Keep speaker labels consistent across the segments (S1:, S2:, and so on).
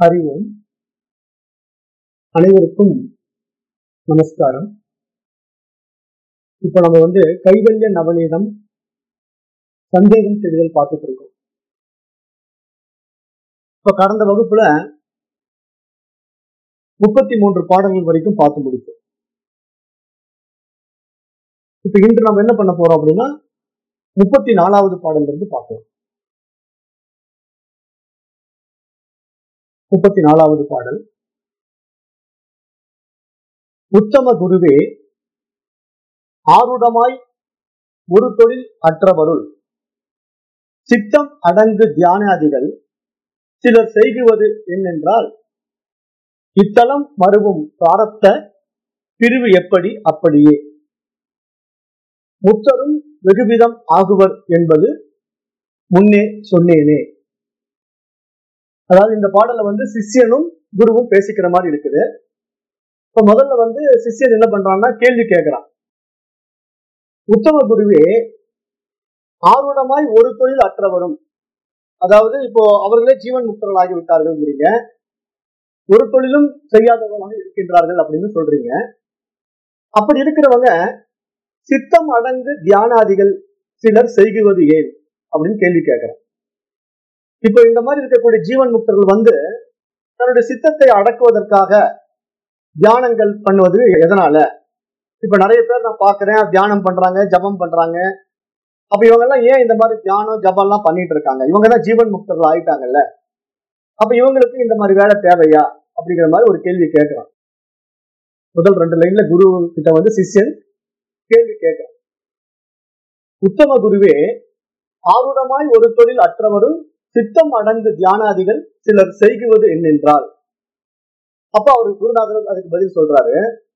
S1: அறிவோம் அனைவருக்கும் நமஸ்காரம் இப்ப நம்ம வந்து கைவல்ய நவநீதம் சந்தேகம் தெரிதல் பார்த்துட்டு இருக்கோம் இப்ப கடந்த வகுப்புல முப்பத்தி மூன்று பாடல்கள் வரைக்கும் பார்த்து முடித்தோம் இப்ப இன்று நம்ம என்ன பண்ண போறோம் அப்படின்னா முப்பத்தி நாலாவது பாடல்ல இருந்து பார்க்கலாம் முப்பத்தி நாலாவது பாடல் உத்தம குருவே ஆருடமாய் ஒரு தொழில் அற்றவருள் சித்தம் அடங்கு தியானாதிகள் சிலர் செய்குவது என்னென்றால் இத்தலம் மறுவும் பிராரப்த பிரிவு எப்படி அப்படியே முத்தரும் வெகுவிதம் ஆகுவர் என்பது முன்னே சொன்னேனே அதாவது இந்த பாடல வந்து சிஷ்யனும் குருவும் பேசிக்கிற மாதிரி இருக்குது இப்ப முதல்ல வந்து சிஷ்யன் என்ன பண்றான்னா கேள்வி கேட்கிறான் உத்தம குருவே ஆர்வடமாய் ஒரு தொழில் அற்றவரும் அதாவது இப்போ அவர்களே ஜீவன் முக்தர்கள் ஆகிவிட்டார்கள்ங்கிறீங்க ஒரு தொழிலும் செய்யாதவர்களாக இருக்கின்றார்கள் அப்படின்னு சொல்றீங்க அப்படி இருக்கிறவங்க சித்தம் அடங்கு தியானாதிகள் சிலர் செய்குவது ஏன் அப்படின்னு கேள்வி கேட்கிறேன் இப்போ இந்த மாதிரி இருக்கக்கூடிய ஜீவன் முக்தர்கள் வந்து தன்னுடைய சித்தத்தை அடக்குவதற்காக தியானங்கள் பண்ணுவது எதனால இப்ப நிறைய பேர் நான் பாக்குறேன் தியானம் பண்றாங்க ஜபம் பண்றாங்க அப்ப இவங்க எல்லாம் ஏன் இந்த மாதிரி தியானம் ஜபம் எல்லாம் பண்ணிட்டு இருக்காங்க இவங்க தான் ஜீவன் முக்தர்கள் ஆயிட்டாங்கல்ல அப்ப இவங்களுக்கு இந்த மாதிரி வேலை தேவையா அப்படிங்கிற மாதிரி ஒரு கேள்வி கேட்கிறான் முதல் ரெண்டு லைன்ல குரு கிட்ட வந்து சிஷ்யன் கேள்வி கேட்கிறான் உத்தம குருவே ஆருடமாய் ஒரு தொழில் அற்றவரும் சித்தம் அடங்கு தியானாதிகள் சிலர் செய்குவது என்னென்றால் அப்ப அவரு குருநாதர் அதுக்கு பதில் சொல்றாரு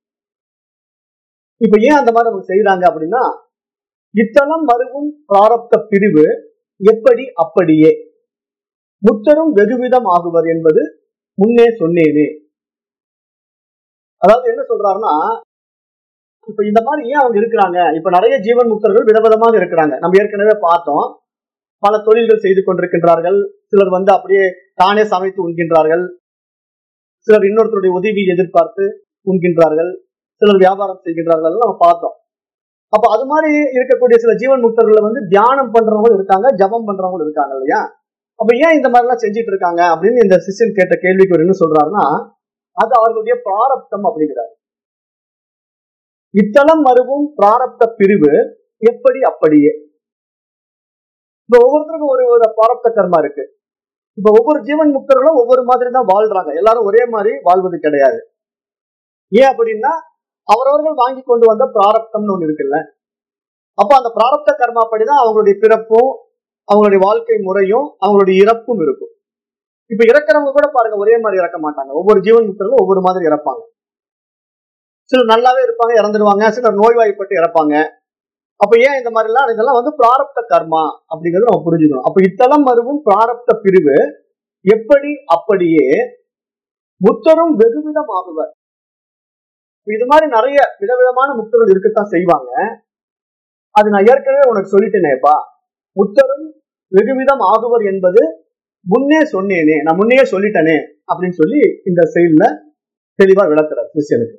S1: இப்ப ஏன் அந்த மாதிரி அவங்க செய்யறாங்க அப்படின்னா இத்தலம் மறுவும் பிராரப்த பிரிவு எப்படி அப்படியே முத்தரும் வெகுவிதம் ஆகுவர் என்பது முன்னே சொன்னேனே அதாவது என்ன சொல்றாருன்னா இப்ப இந்த மாதிரி ஏன் அவங்க இருக்கிறாங்க இப்ப நிறைய ஜீவன் முக்தர்கள் விதவிதமாக இருக்கிறாங்க நம்ம ஏற்கனவே பார்த்தோம் பல தொழில்கள் செய்து கொண்டிருக்கின்றார்கள் சிலர் வந்து அப்படியே தானே சமைத்து உண்கின்றார்கள் சிலர் இன்னொருத்தருடைய உதவியை எதிர்பார்த்து உண்கின்றார்கள் சிலர் வியாபாரம் செய்கின்றார்கள் நம்ம பார்த்தோம் அப்ப அது மாதிரி இருக்கக்கூடிய சில ஜீவன் முக்தர்கள் வந்து தியானம் பண்றவங்களும் இருக்காங்க ஜபம் பண்றவங்களும் இருக்காங்க இல்லையா அப்ப ஏன் இந்த மாதிரி எல்லாம் செஞ்சுட்டு இருக்காங்க அப்படின்னு இந்த சிஷன் கேட்ட கேள்விக்கு ஒரு என்ன சொல்றாருன்னா அது அவர்களுடைய பிராரப்தம் அப்படிங்கிறாரு இத்தலம் மறுவும் பிராரப்த பிரிவு எப்படி அப்படியே இப்ப ஒவ்வொருத்தருக்கும் ஒரு ஒரு பிராரப்த கர்மா இருக்கு இப்ப ஒவ்வொரு ஜீவன் முக்தர்களும் ஒவ்வொரு மாதிரி தான் வாழ்றாங்க எல்லாரும் ஒரே மாதிரி வாழ்வது கிடையாது ஏன் அப்படின்னா அவரவர்கள் வாங்கி கொண்டு வந்த பிராரப்தம்னு ஒண்ணு இருக்குல்ல அப்ப அந்த பிராரப்த கர்மாப்படிதான் அவங்களுடைய பிறப்பும் அவங்களுடைய வாழ்க்கை முறையும் அவங்களுடைய இறப்பும் இருக்கும் இப்ப இறக்குறவங்க கூட பாருங்க ஒரே மாதிரி இறக்க மாட்டாங்க ஒவ்வொரு ஜீவன் முக்தர்களும் ஒவ்வொரு மாதிரி இறப்பாங்க சிலர் நல்லாவே இருப்பாங்க இறந்துடுவாங்க சிலர் நோய்வாய்ப்பட்டு இறப்பாங்க அப்ப ஏன் இந்த மாதிரி எல்லாம் இதெல்லாம் வந்து பிராரப்த கர்மா அப்படிங்கறது நம்ம புரிஞ்சுக்கணும் அப்ப இத்தலம் மறுவும் பிராரப்த பிரிவு எப்படி அப்படியே முத்தரும் வெகுவிதம் ஆகுவர் இது மாதிரி நிறைய விதவிதமான முத்தர்கள் இருக்கத்தான் செய்வாங்க அது நான் ஏற்கனவே உனக்கு சொல்லிட்டேனேப்பா முத்தரும் வெகுவிதம் ஆகுவர் என்பது முன்னே சொன்னேனே நான் முன்னே சொல்லிட்டேனே அப்படின்னு சொல்லி இந்த செயல்ல தெளிவா விளக்குறார் கிறிஸ்டியனுக்கு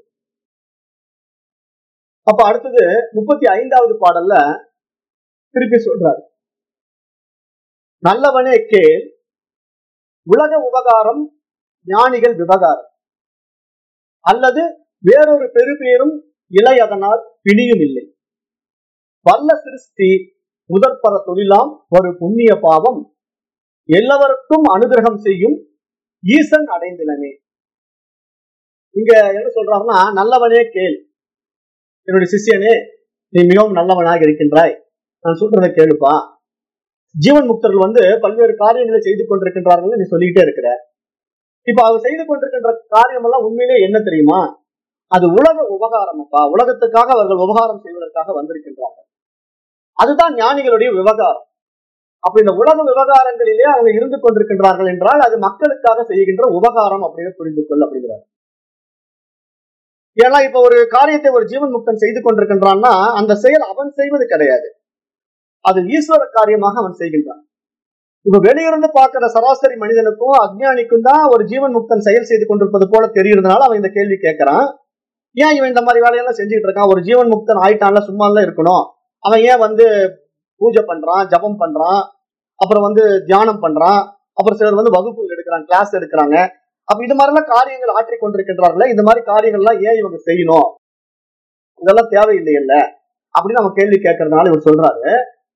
S1: அப்ப அடுத்தது முப்பத்தி ஐந்தாவது பாடல்ல திருப்பி சொல்றாரு நல்லவனே கேள் உலக உபகாரம் ஞானிகள் விவகாரம் அல்லது வேறொரு பெருபேரும் இலை அதனால் பிணியும் இல்லை வல்ல சிருஷ்டி முதற்பர தொழிலாம் ஒரு புண்ணிய பாவம் எல்லாவருக்கும் அனுகிரகம் செய்யும் ஈசன் அடைந்திலனே இங்க என்ன சொல்றாருன்னா நல்லவனே கேள் என்னுடைய சிஷியனே நீ மிகவும் நல்லவனாக இருக்கின்றாய் நான் சொல்றதை கேளுப்பா ஜீவன் முக்தர்கள் வந்து பல்வேறு காரியங்களை செய்து கொண்டிருக்கின்றார்கள் நீ சொல்லிக்கிட்டே இருக்கிற இப்ப அவர் செய்து கொண்டிருக்கின்ற காரியம் எல்லாம் உண்மையிலே என்ன தெரியுமா அது உலக உபகாரம் அப்பா உலகத்துக்காக அவர்கள் உபகாரம் செய்வதற்காக வந்திருக்கின்றார்கள் அதுதான் ஞானிகளுடைய விவகாரம் அப்ப இந்த உலக விவகாரங்களிலே அவங்க இருந்து கொண்டிருக்கின்றார்கள் என்றால் அது மக்களுக்காக செய்கின்ற உபகாரம் அப்படின்னு புரிந்து கொள் அப்படிங்கிறார் ஏன்னா இப்ப ஒரு காரியத்தை ஒரு ஜீவன் முக்தன் செய்து கொண்டிருக்கின்றான்னா அந்த செயல் அவன் செய்வது கிடையாது அது ஈஸ்வர காரியமாக அவன் செய்கின்றான் இப்ப வெளியிருந்து பார்க்கிற சராசரி மனிதனுக்கும் அஜ்ஞானிக்கும் தான் ஒரு ஜீவன் முக்தன் செயல் செய்து கொண்டிருப்பது போல தெரியறதுனால அவன் இந்த கேள்வி கேட்கறான் ஏன் இவன் இந்த மாதிரி வேலையெல்லாம் செஞ்சுட்டு இருக்கான் ஒரு ஜீவன் முக்தன் ஆயிட்டான்ல சும்மா இருக்கணும் அவன் ஏன் வந்து பூஜை பண்றான் ஜபம் பண்றான் அப்புறம் வந்து தியானம் பண்றான் அப்புறம் சிலர் வந்து வகுப்பு எடுக்கிறாங்க கிளாஸ் எடுக்கிறாங்க அப்ப இது மாதிரிலாம் காரியங்கள் ஆற்றிக் கொண்டிருக்கின்றார்களே இந்த மாதிரி காரியங்கள்லாம் ஏன் இவங்க செய்யணும் இதெல்லாம் தேவையில்லை இல்ல அப்படின்னு நம்ம கேள்வி கேட்கறதுனால இவர் சொல்றாரு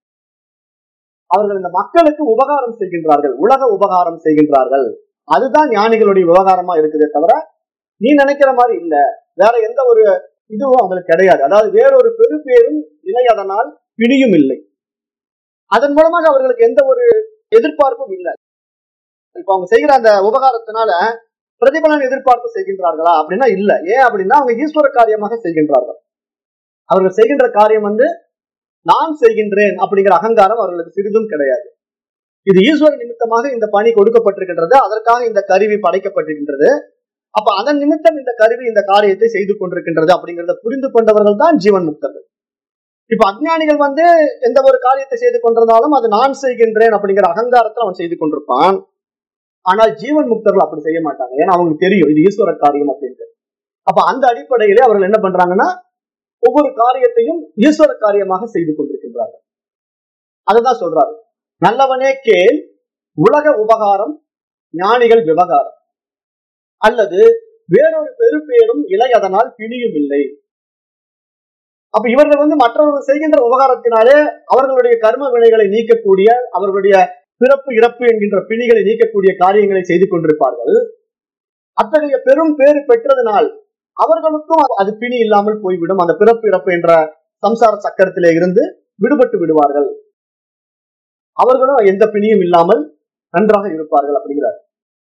S1: அவர்கள் இந்த மக்களுக்கு உபகாரம் செய்கின்றார்கள் உலக உபகாரம் செய்கின்றார்கள் அதுதான் ஞானிகளுடைய விவகாரமா இருக்குதே தவிர நீ நினைக்கிற மாதிரி இல்ல வேற எந்த ஒரு இதுவும் அவங்களுக்கு கிடையாது அதாவது வேறொரு பெருபேரும் இல்லை அதனால் பிணியும் இல்லை அதன் மூலமாக அவர்களுக்கு எந்த ஒரு எதிர்பார்ப்பும் இல்லை இப்ப அவங்க செய்கிற அந்த உபகாரத்தினால பிரதிபலன் எதிர்பார்ப்பு செய்கின்றார்களா அப்படின்னா இல்ல ஏன் அப்படின்னா அவங்க ஈஸ்வர காரியமாக செய்கின்றார்கள் அவர்கள் செய்கின்ற காரியம் வந்து நான் செய்கின்றேன் அப்படிங்கிற அகங்காரம் அவர்களுக்கு சிறிதும் கிடையாது இது ஈஸ்வர நிமித்தமாக இந்த பணி கொடுக்கப்பட்டிருக்கின்றது அதற்காக இந்த கருவி படைக்கப்பட்டிருக்கின்றது அப்ப அதன் நிமித்தம் இந்த கருவி இந்த காரியத்தை செய்து கொண்டிருக்கின்றது அப்படிங்கறத புரிந்து கொண்டவர்கள் தான் ஜீவன் முக்தர்கள் இப்ப அஜ்ஞானிகள் வந்து எந்த ஒரு காரியத்தை செய்து கொண்டிருந்தாலும் அது நான் செய்கின்றேன் அப்படிங்கிற அகங்காரத்தை அவன் செய்து கொண்டிருப்பான் ஆனால் ஜீவன் முக்தர்கள் அப்படி செய்ய மாட்டாங்க ஏன்னா அவங்களுக்கு தெரியும் இது ஈஸ்வர காரியம் அப்படின்ட்டு அப்ப அந்த அடிப்படையிலே அவர்கள் என்ன பண்றாங்கன்னா ஒவ்வொரு காரியத்தையும் ஈஸ்வர காரியமாக செய்து கொண்டிருக்கின்றார்கள் அதுதான் சொல்றாரு நல்லவனே கேள் உலக உபகாரம் ஞானிகள் விவகாரம் அல்லது வேறொரு பெருப்பேரும் இலை அதனால் பிணியும் இல்லை அப்ப இவர்கள் வந்து மற்றவர்கள் செய்கின்ற உபகாரத்தினாலே அவர்களுடைய கர்ம வினைகளை நீக்கக்கூடிய அவர்களுடைய பிறப்பு இறப்பு என்கின்ற பிணிகளை நீக்கக்கூடிய காரியங்களை செய்து கொண்டிருப்பார்கள் அத்தகைய பெரும் பேறு பெற்றதனால் அவர்களுக்கும் அது பிணி இல்லாமல் போய்விடும் அந்த பிறப்பு இறப்பு என்ற சம்சார சக்கரத்திலே இருந்து விடுபட்டு விடுவார்கள் அவர்களும் எந்த பிணியும் இல்லாமல் நன்றாக இருப்பார்கள் அப்படிங்கிறார்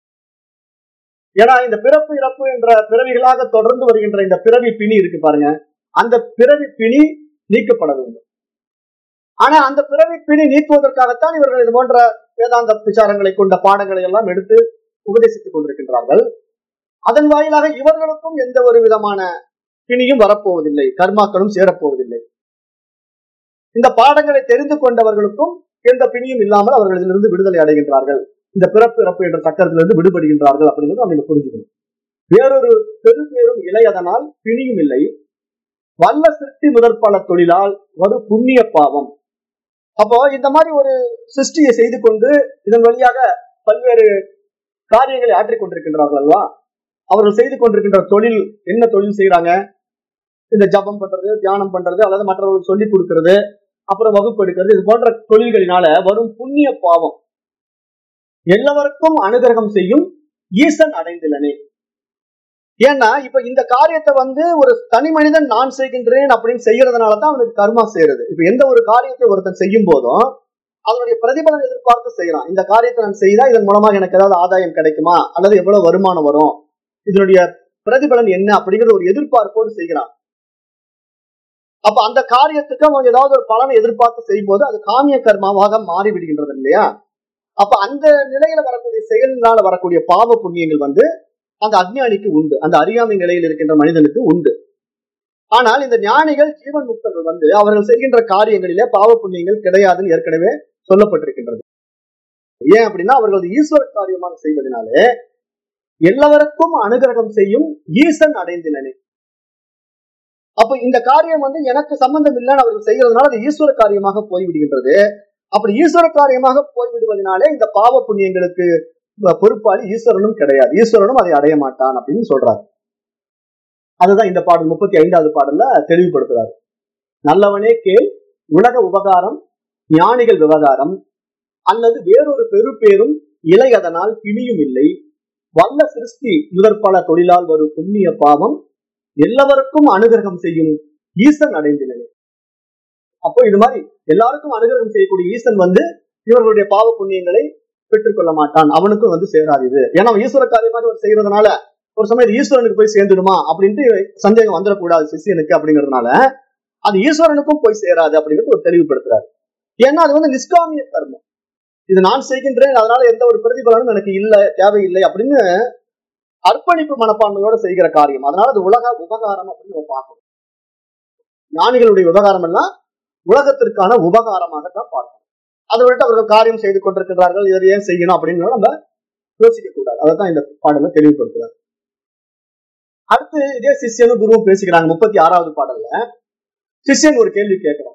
S1: ஏன்னா இந்த பிறப்பு இறப்பு என்ற பிறவிகளாக தொடர்ந்து வருகின்ற இந்த பிறவி பிணி இருக்கு பாருங்க அந்த பிறவி பிணி நீக்கப்பட வேண்டும் ஆனா அந்த பிறவி பிணி நீக்குவதற்காகத்தான் இவர்கள் இது போன்ற வேதாந்த விசாரங்களை கொண்ட பாடங்களை எல்லாம் எடுத்து உபதேசித்துக் கொண்டிருக்கின்றார்கள் அதன் வாயிலாக இவர்களுக்கும் எந்த ஒரு விதமான பிணியும் வரப்போவதில்லை கர்மாக்களும் சேரப்போவதில்லை இந்த பாடங்களை தெரிந்து கொண்டவர்களுக்கும் எந்த பிணியும் இல்லாமல் அவர்கள் இதிலிருந்து விடுதலை அடைகின்றார்கள் இந்த பிறப்பு இறப்பு என்ற சக்கரத்திலிருந்து விடுபடுகின்றார்கள் அப்படிங்கிறது நம்ம புரிஞ்சுக்கணும் வேறொரு பெருபேரும் இலை அதனால் பிணியும் இல்லை வல்ல சிருஷ்டி முதற்பல தொழிலால் ஒரு புண்ணிய பாவம் அப்போ இந்த மாதிரி ஒரு சிருஷ்டியை செய்து கொண்டு இதன் வழியாக பல்வேறு காரியங்களை ஆற்றிக் கொண்டிருக்கின்றார்கள் அல்லவா அவர்கள் செய்து கொண்டிருக்கின்ற தொழில் என்ன தொழில் செய்யறாங்க இந்த ஜபம் பண்றது தியானம் பண்றது அல்லது மற்றவர்கள் சொல்லிக் கொடுக்கிறது அப்புறம் வகுப்பு எடுக்கிறது இது போன்ற தொழில்களினால வரும் புண்ணிய பாவம் எல்லாருக்கும் அனுகிரகம் செய்யும் ஈசன் அடைந்துள்ளனே ஏன்னா இப்ப இந்த காரியத்தை வந்து ஒரு தனி மனிதன் நான் செய்கின்றேன் அப்படின்னு செய்யறதுனால தான் அவனுக்கு கர்மா செய்யறது இப்ப எந்த ஒரு காரியத்தை ஒருத்தன் செய்யும் போதும் அதனுடைய பிரதிபலன் எதிர்பார்த்து செய்யறான் இந்த காரியத்தை நான் செய்தா இதன் மூலமாக எனக்கு ஏதாவது ஆதாயம் கிடைக்குமா அல்லது எவ்வளவு வருமானம் வரும் இதனுடைய பிரதிபலன் என்ன அப்படிங்கிற ஒரு எதிர்பார்ப்போடு செய்கிறான் அப்ப அந்த காரியத்துக்கு அவன் ஏதாவது ஒரு பலனை எதிர்பார்த்து செய்யும் போது அது காமிய கர்மாவாக மாறி விடுகின்றது இல்லையா அப்ப அந்த நிலையில வரக்கூடிய செயலினால வரக்கூடிய பாவ புண்ணியங்கள் வந்து அந்த அஜ்ஞானிக்கு உண்டு அந்த அறியாமை நிலையில் இருக்கின்ற மனிதனுக்கு உண்டு ஆனால் இந்த ஞானிகள் ஜீவன் முக்தர்கள் வந்து அவர்கள் செய்கின்ற காரியங்களிலே பாவ புண்ணியங்கள் கிடையாதுன்னு ஏற்கனவே சொல்லப்பட்டிருக்கின்றது ஏன் அப்படின்னா அவர்கள் ஈஸ்வர காரியமாக செய்வதனாலே எல்லாருக்கும் அனுகிரகம் செய்யும் ஈசன் அடைந்தினனே அப்ப இந்த காரியம் வந்து எனக்கு சம்பந்தம் இல்லைன்னு அவர்கள் செய்யறதுனால அது ஈஸ்வர காரியமாக போய்விடுகின்றது அப்படி ஈஸ்வர காரியமாக போய்விடுவதனாலே இந்த பாவ புண்ணியங்களுக்கு பொறுப்பாளி ஈஸ்வரனும் கிடையாது ஈஸ்வரனும் அதை அடைய மாட்டான் அப்படின்னு சொல்றாரு அதுதான் இந்த பாடல் முப்பத்தி ஐந்தாவது பாடல்ல தெளிவுபடுத்துறாரு நல்லவனே கேள் உலக உபகாரம் ஞானிகள் விவகாரம் அல்லது வேறொரு பெருப்பேரும் இலை அதனால் பிணியும் இல்லை வல்ல சிருஷ்டி முதற்பல தொழிலால் வரும் புண்ணிய பாவம் எல்லாருக்கும் அனுகிரகம் செய்யும் ஈசன் அடைந்தினே அப்போ இது மாதிரி எல்லாருக்கும் அனுகிரகம் செய்யக்கூடிய ஈசன் வந்து இவர்களுடைய பாவ புண்ணியங்களை பெற்றுக்கொள்ள மாட்டான் அவனுக்கும் வந்து சேராது இது ஏன்னா அவன் ஈஸ்வர காரியமாக அவர் செய்யறதுனால ஒரு சமயம் ஈஸ்வரனுக்கு போய் சேர்ந்துடுமா அப்படின்ட்டு சந்தேகம் வந்துடக்கூடாது சிஷியனுக்கு அப்படிங்கிறதுனால அது ஈஸ்வரனுக்கும் போய் சேராது அப்படிங்கிறது ஒரு தெளிவுபடுத்துறாரு ஏன்னா அது வந்து நிஷ்காமிய கர்மம் இது நான் செய்கின்றேன் அதனால எந்த ஒரு பிரதிபலனும் எனக்கு இல்லை தேவையில்லை அப்படின்னு அர்ப்பணிப்பு மனப்பான்மையோட செய்கிற காரியம் அதனால அது உலக உபகாரம் அப்படின்னு நம்ம பார்க்கணும் ஞானிகளுடைய விவகாரம் எல்லாம் உலகத்திற்கான உபகாரமாக தான் பார்க்கணும் அதை விட்டு அவர்கள் காரியம் செய்து கொண்டிருக்கிறார்கள் இதை ஏன் செய்யணும் அப்படின்னு நம்ம யோசிக்க கூடாது அதை தான் இந்த பாடல தெளிவுபடுத்துறாரு அடுத்து இதே சிஷ்யனும் குருவும் பேசிக்கிறாங்க முப்பத்தி ஆறாவது பாடல்ல சிஷ்யன் ஒரு கேள்வி கேட்கிறான்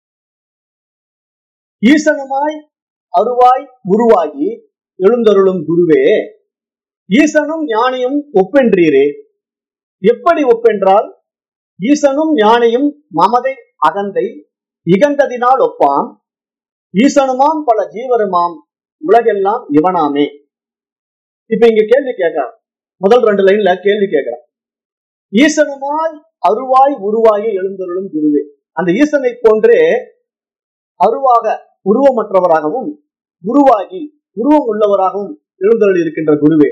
S1: ஈசனுமாய் அருவாய் உருவாகி எழுந்தருளும் குருவே ஈசனும் ஞானியும் ஒப்பென்றீரே எப்படி ஒப்பென்றால் ஈசனும் ஞானியும் மமதை அகந்தை இகந்ததினால் ஒப்பாம் ஈசனுமாம் பல ஜீவருமாம் உலகெல்லாம் இவனாமே இப்ப இங்க கேள்வி கேட்கிறான் முதல் ரெண்டு லைன்ல கேள்வி கேட்கிறான் ஈசனுமாய் அருவாய் உருவாகி எழுந்தருளும் குருவே அந்த ஈசனை போன்றே அருவாக உருவமற்றவராகவும் குருவாகி உருவம் உள்ளவராகவும் எழுந்தருள் இருக்கின்ற குருவே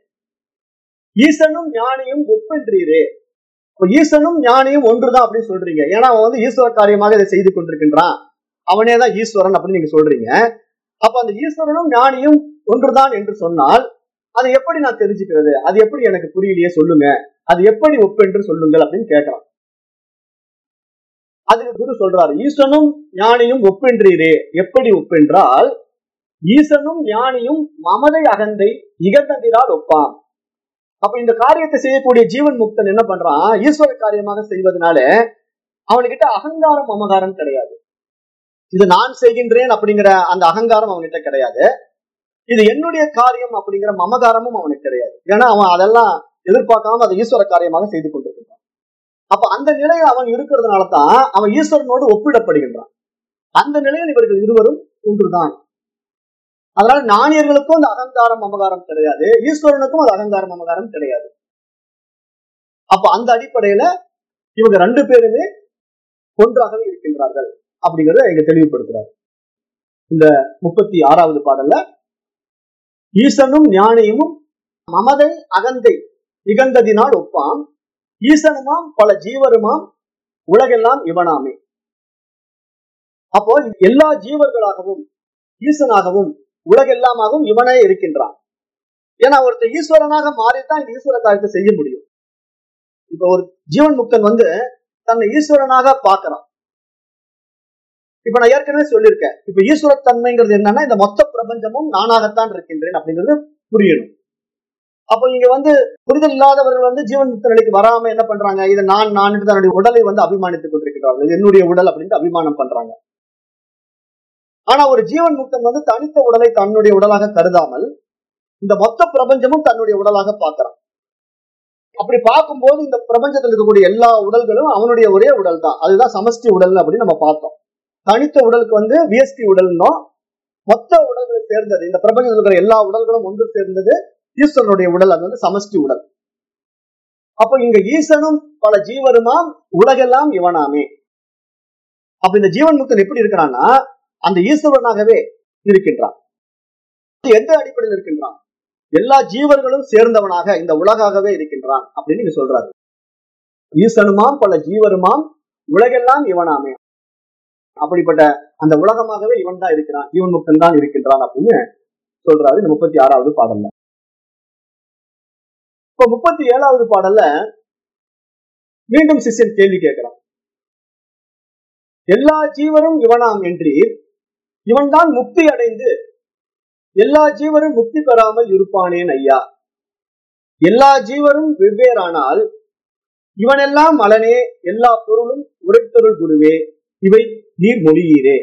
S1: ஈசனும் ஞானியும் ஒப்பென்றீரே இப்ப ஈசனும் ஞானியும் ஒன்றுதான் அப்படின்னு சொல்றீங்க ஏன்னா அவன் வந்து ஈஸ்வர காரியமாக இதை செய்து கொண்டிருக்கின்றான் அவனே தான் ஈஸ்வரன் அப்படின்னு நீங்க சொல்றீங்க அப்ப அந்த ஈஸ்வரனும் ஞானியும் ஒன்றுதான் என்று சொன்னால் அதை எப்படி நான் தெரிஞ்சுக்கிறது அது எப்படி எனக்கு புரியலையே சொல்லுங்க அது எப்படி ஒப்பென்று சொல்லுங்கள் அப்படின்னு கேட்கலாம் அதுக்கு குரு சொல்றாரு ஈசனும் ஞானியும் ஒப்பென்றீரே எப்படி ஒப்பென்றால் ஈசனும் ஞானியும் மமதை அகந்தை இகந்ததிரால் ஒப்பாம் அப்ப இந்த காரியத்தை செய்யக்கூடிய ஜீவன் முக்தன் என்ன பண்றான் ஈஸ்வர காரியமாக செய்வதனால அவனுக்கிட்ட அகங்காரம் மமகாரம் கிடையாது இது நான் செய்கின்றேன் அப்படிங்கிற அந்த அகங்காரம் அவன்கிட்ட கிடையாது இது என்னுடைய காரியம் அப்படிங்கிற மமகாரமும் அவனுக்கு கிடையாது ஏன்னா அவன் அதெல்லாம் எதிர்பார்க்காம அதை ஈஸ்வர காரியமாக செய்து கொண்டிருக்கிறான் அப்ப அந்த நிலையில் அவன் இருக்கிறதுனால தான் அவன் ஈஸ்வரனோடு ஒப்பிடப்படுகின்றான் அந்த நிலையில் இவர்கள் இருவரும் ஒன்றுதான் அதனால ஞானியர்களுக்கும் அந்த அகங்காரம் மமகாரம் கிடையாது ஈஸ்வரனுக்கும் அது அகங்காரம் மமகாரம் கிடையாது அப்ப அந்த அடிப்படையில இவங்க ரெண்டு பேருமே ஒன்றாகவே இருக்கின்றார்கள் அப்படிங்கறத இங்க தெளிவுபடுத்துறாரு இந்த முப்பத்தி ஆறாவது பாடல்ல ஈசனும் ஞானியும் மமதை அகந்தை இகந்ததினால் ஒப்பாம் ஈசனுமாம் பல ஜீவருமாம் உலகெல்லாம் இவனாமே அப்போ எல்லா ஜீவர்களாகவும் ஈசனாகவும் உலகெல்லாமாகவும் இவனே இருக்கின்றான் ஏன்னா ஒருத்தர் ஈஸ்வரனாக மாறித்தான் இந்த ஈஸ்வர காரியத்தை செய்ய முடியும் இப்ப ஒரு ஜீவன் முக்தன் வந்து தன்னை ஈஸ்வரனாக பார்க்கறான் இப்ப நான் ஏற்கனவே சொல்லியிருக்கேன் இப்ப ஈஸ்வர தன்மைங்கிறது என்னன்னா இந்த மொத்த பிரபஞ்சமும் நானாகத்தான் இருக்கின்றேன் அப்படிங்கிறது புரியணும் அப்போ இங்க வந்து புரிதல் இல்லாதவர்கள் வந்து ஜீவன் முக்த நிலைக்கு வராம என்ன பண்றாங்க இதை நான் நான் தன்னுடைய உடலை வந்து அபிமானித்துக் கொண்டிருக்கிறார்கள் இது என்னுடைய உடல் அப்படின்ட்டு அபிமானம் பண்றாங்க ஆனா ஒரு ஜீவன் முக்தன் வந்து தனித்த உடலை தன்னுடைய உடலாக கருதாமல் இந்த மொத்த பிரபஞ்சமும் தன்னுடைய உடலாக பார்க்கிறான் அப்படி பார்க்கும்போது இந்த பிரபஞ்சத்தில் இருக்கக்கூடிய எல்லா உடல்களும் அவனுடைய ஒரே உடல் தான் அதுதான் சமஷ்டி உடல் அப்படின்னு நம்ம பார்த்தோம் தனித்த உடலுக்கு வந்து விஎஸ்டி உடல்னோம் மொத்த உடல்களை சேர்ந்தது இந்த பிரபஞ்சத்தில் இருக்கிற எல்லா உடல்களும் ஒன்று சேர்ந்தது ஈஸ்வரனுடைய உடல் அது வந்து சமஷ்டி உடல் அப்ப இங்க ஈசனும் பல ஜீவருமாம் உலகெல்லாம் இவனாமே அப்ப இந்த ஜீவன் முக்தன் எப்படி இருக்கிறான்னா அந்த ஈஸ்வரனாகவே இருக்கின்றான் எந்த அடிப்படையில் இருக்கின்றான் எல்லா ஜீவர்களும் சேர்ந்தவனாக இந்த உலகாகவே இருக்கின்றான் அப்படின்னு நீங்க சொல்றாரு ஈசனுமாம் பல ஜீவருமாம் உலகெல்லாம் இவனாமே அப்படிப்பட்ட அந்த உலகமாகவே இவன் தான் இருக்கிறான் ஜீவன் முக்தன் தான் இருக்கின்றான் அப்படின்னு சொல்றாரு இந்த முப்பத்தி ஆறாவது பாடல்ல இப்ப முப்பத்தி ஏழாவது பாடல்ல மீண்டும் சிஷ்யன் கேள்வி கேட்கிறான் எல்லா ஜீவரும் இவனாம் என்றீர் இவன்தான் முக்தி அடைந்து எல்லா ஜீவரும் முக்தி பெறாமல் இருப்பானேன் ஐயா எல்லா ஜீவரும் வெவ்வேறானால் இவனெல்லாம் மலனே எல்லா பொருளும் உரைத்தொருள் குருவே இவை நீர் மொழியீரே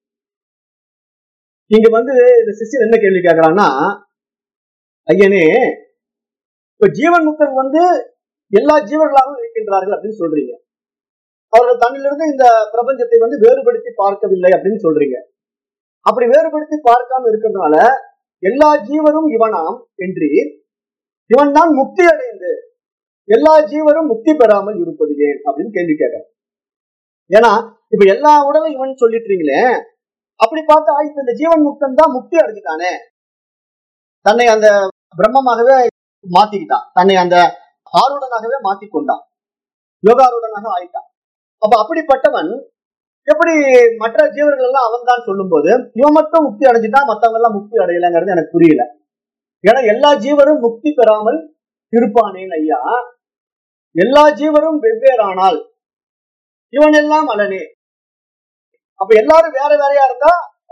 S1: இங்க வந்து இந்த சிஷ்யன் என்ன கேள்வி கேட்கிறான்னா ஐயனே இப்ப ஜீவன் முக்தர் வந்து எல்லா ஜீவர்களாகவும் இருக்கின்றார்கள் அப்படின்னு சொல்றீங்க அவர்கள் தன்னிலிருந்து இந்த பிரபஞ்சத்தை வந்து வேறுபடுத்தி பார்க்கவில்லை அப்படின்னு சொல்றீங்க அப்படி வேறுபடுத்தி பார்க்காம இருக்கிறதுனால எல்லா ஜீவரும் இவனாம் என்று இவன் தான் முக்தி அடைந்து எல்லா ஜீவரும் முக்தி பெறாமல் இருப்பது ஏன் அப்படின்னு கேள்வி கேட்கிறேன் ஏன்னா இப்ப எல்லா உடலும் இவன் சொல்லிட்டுறீங்களே அப்படி பார்த்தா இப்ப இந்த ஜீவன் முக்தன் தான் முக்தி அடைஞ்சிட்டானே தன்னை அந்த பிரம்மமாகவே மாத்திக்கிட்டான் தன்னை அந்த ஆருடனாகவே மாத்திக்கொண்டான் யோகாருடனாக ஆயிட்டான் அப்ப அப்படிப்பட்டவன் எப்படி மற்ற ஜீவர்கள் எல்லாம் அவன் தான் சொல்லும் போது இவன் மட்டும் முக்தி அடைஞ்சிட்டான் மத்தவங்க எல்லாம் முக்தி அடையலைங்கிறது எனக்கு புரியல ஏன்னா எல்லா ஜீவரும் முக்தி பெறாமல் இருப்பானேன் ஐயா எல்லா ஜீவரும் வெவ்வேறானால் இவன் எல்லாம் அலனே அப்ப எல்லாரும் வேற வேறையா இருந்தா அப்ப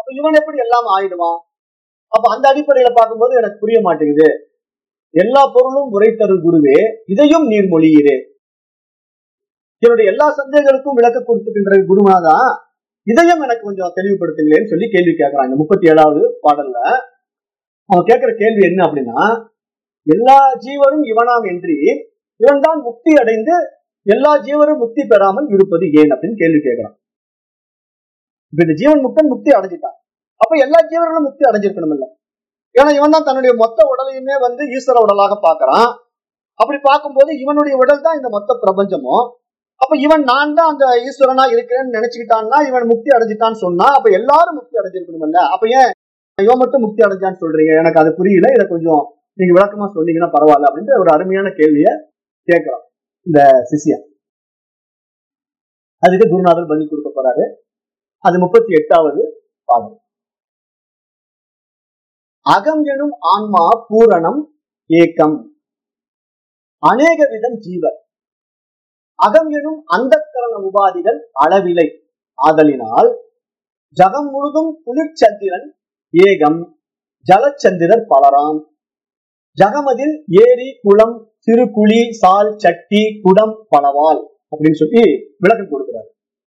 S1: இவன் எப்படி எல்லாம் ஆயிடுவான் அப்ப அந்த அடிப்படையில பார்க்கும்போது எனக்கு புரிய மாட்டேங்குது எல்லா பொருளும் உரைத்தரு குருவே இதையும் நீர் மொழியிறே என்னுடைய எல்லா சந்தேகங்களுக்கும் விளக்க கொடுத்துக்கின்ற குருநாதா இதையும் எனக்கு கொஞ்சம் தெளிவுபடுத்துங்களேன்னு சொல்லி கேள்வி கேட்கறான் இந்த முப்பத்தி ஏழாவது பாடல்ல அவன் கேட்கிற கேள்வி என்ன அப்படின்னா எல்லா ஜீவரும் இவனாம் என்று இவன் தான் முக்தி அடைந்து எல்லா ஜீவரும் முக்தி பெறாமல் இருப்பது ஏன் அப்படின்னு கேள்வி கேட்கிறான் இப்ப இந்த ஜீவன் முக்தன் முக்தி அடைஞ்சிட்டான் அப்ப எல்லா ஜீவர்களும் முக்தி அடைஞ்சிருக்கணும் இல்ல ஏன்னா இவன் தான் தன்னுடைய மொத்த உடலையுமே வந்து ஈஸ்வர உடலாக பார்க்கறான் அப்படி பார்க்கும்போது இவனுடைய உடல் தான் இந்த மொத்த பிரபஞ்சமும் அப்ப இவன் நான் தான் அந்த ஈஸ்வரனா இருக்கிறேன்னு நினைச்சுக்கிட்டான்னா இவன் முக்தி அடைஞ்சிட்டான்னு சொன்னா அப்ப எல்லாரும் முக்தி அடைஞ்சிருக்கணும்ல அப்ப ஏன் இவன் மட்டும் முக்தி அடைஞ்சான்னு சொல்றீங்க எனக்கு அது புரியல இதை கொஞ்சம் நீங்க விளக்கமா சொன்னீங்கன்னா பரவாயில்ல அப்படின்ட்டு ஒரு அருமையான கேள்விய கேட்கிறான் இந்த சிஷியன் அதுக்கு குருநாதர் பதில் கொடுக்க போறாரு அது முப்பத்தி எட்டாவது பாடல் அகம் எனும் ஆன்மா பூரணம் ஏக்கம் அநேக விதம் ஜீவர் அகம் எனும் அந்தக்கரண உபாதிகள் அளவிலை ஆதலினால் ஜகம் முழுதும் குளிர்ச்சந்திரன் ஏகம் ஜலச்சந்திரர் பலராம் ஜகமதில் ஏரி குளம் சிறு குழி சால் சட்டி குடம் பலவால் அப்படின்னு சொல்லி விளக்கம் கொடுக்கிறார்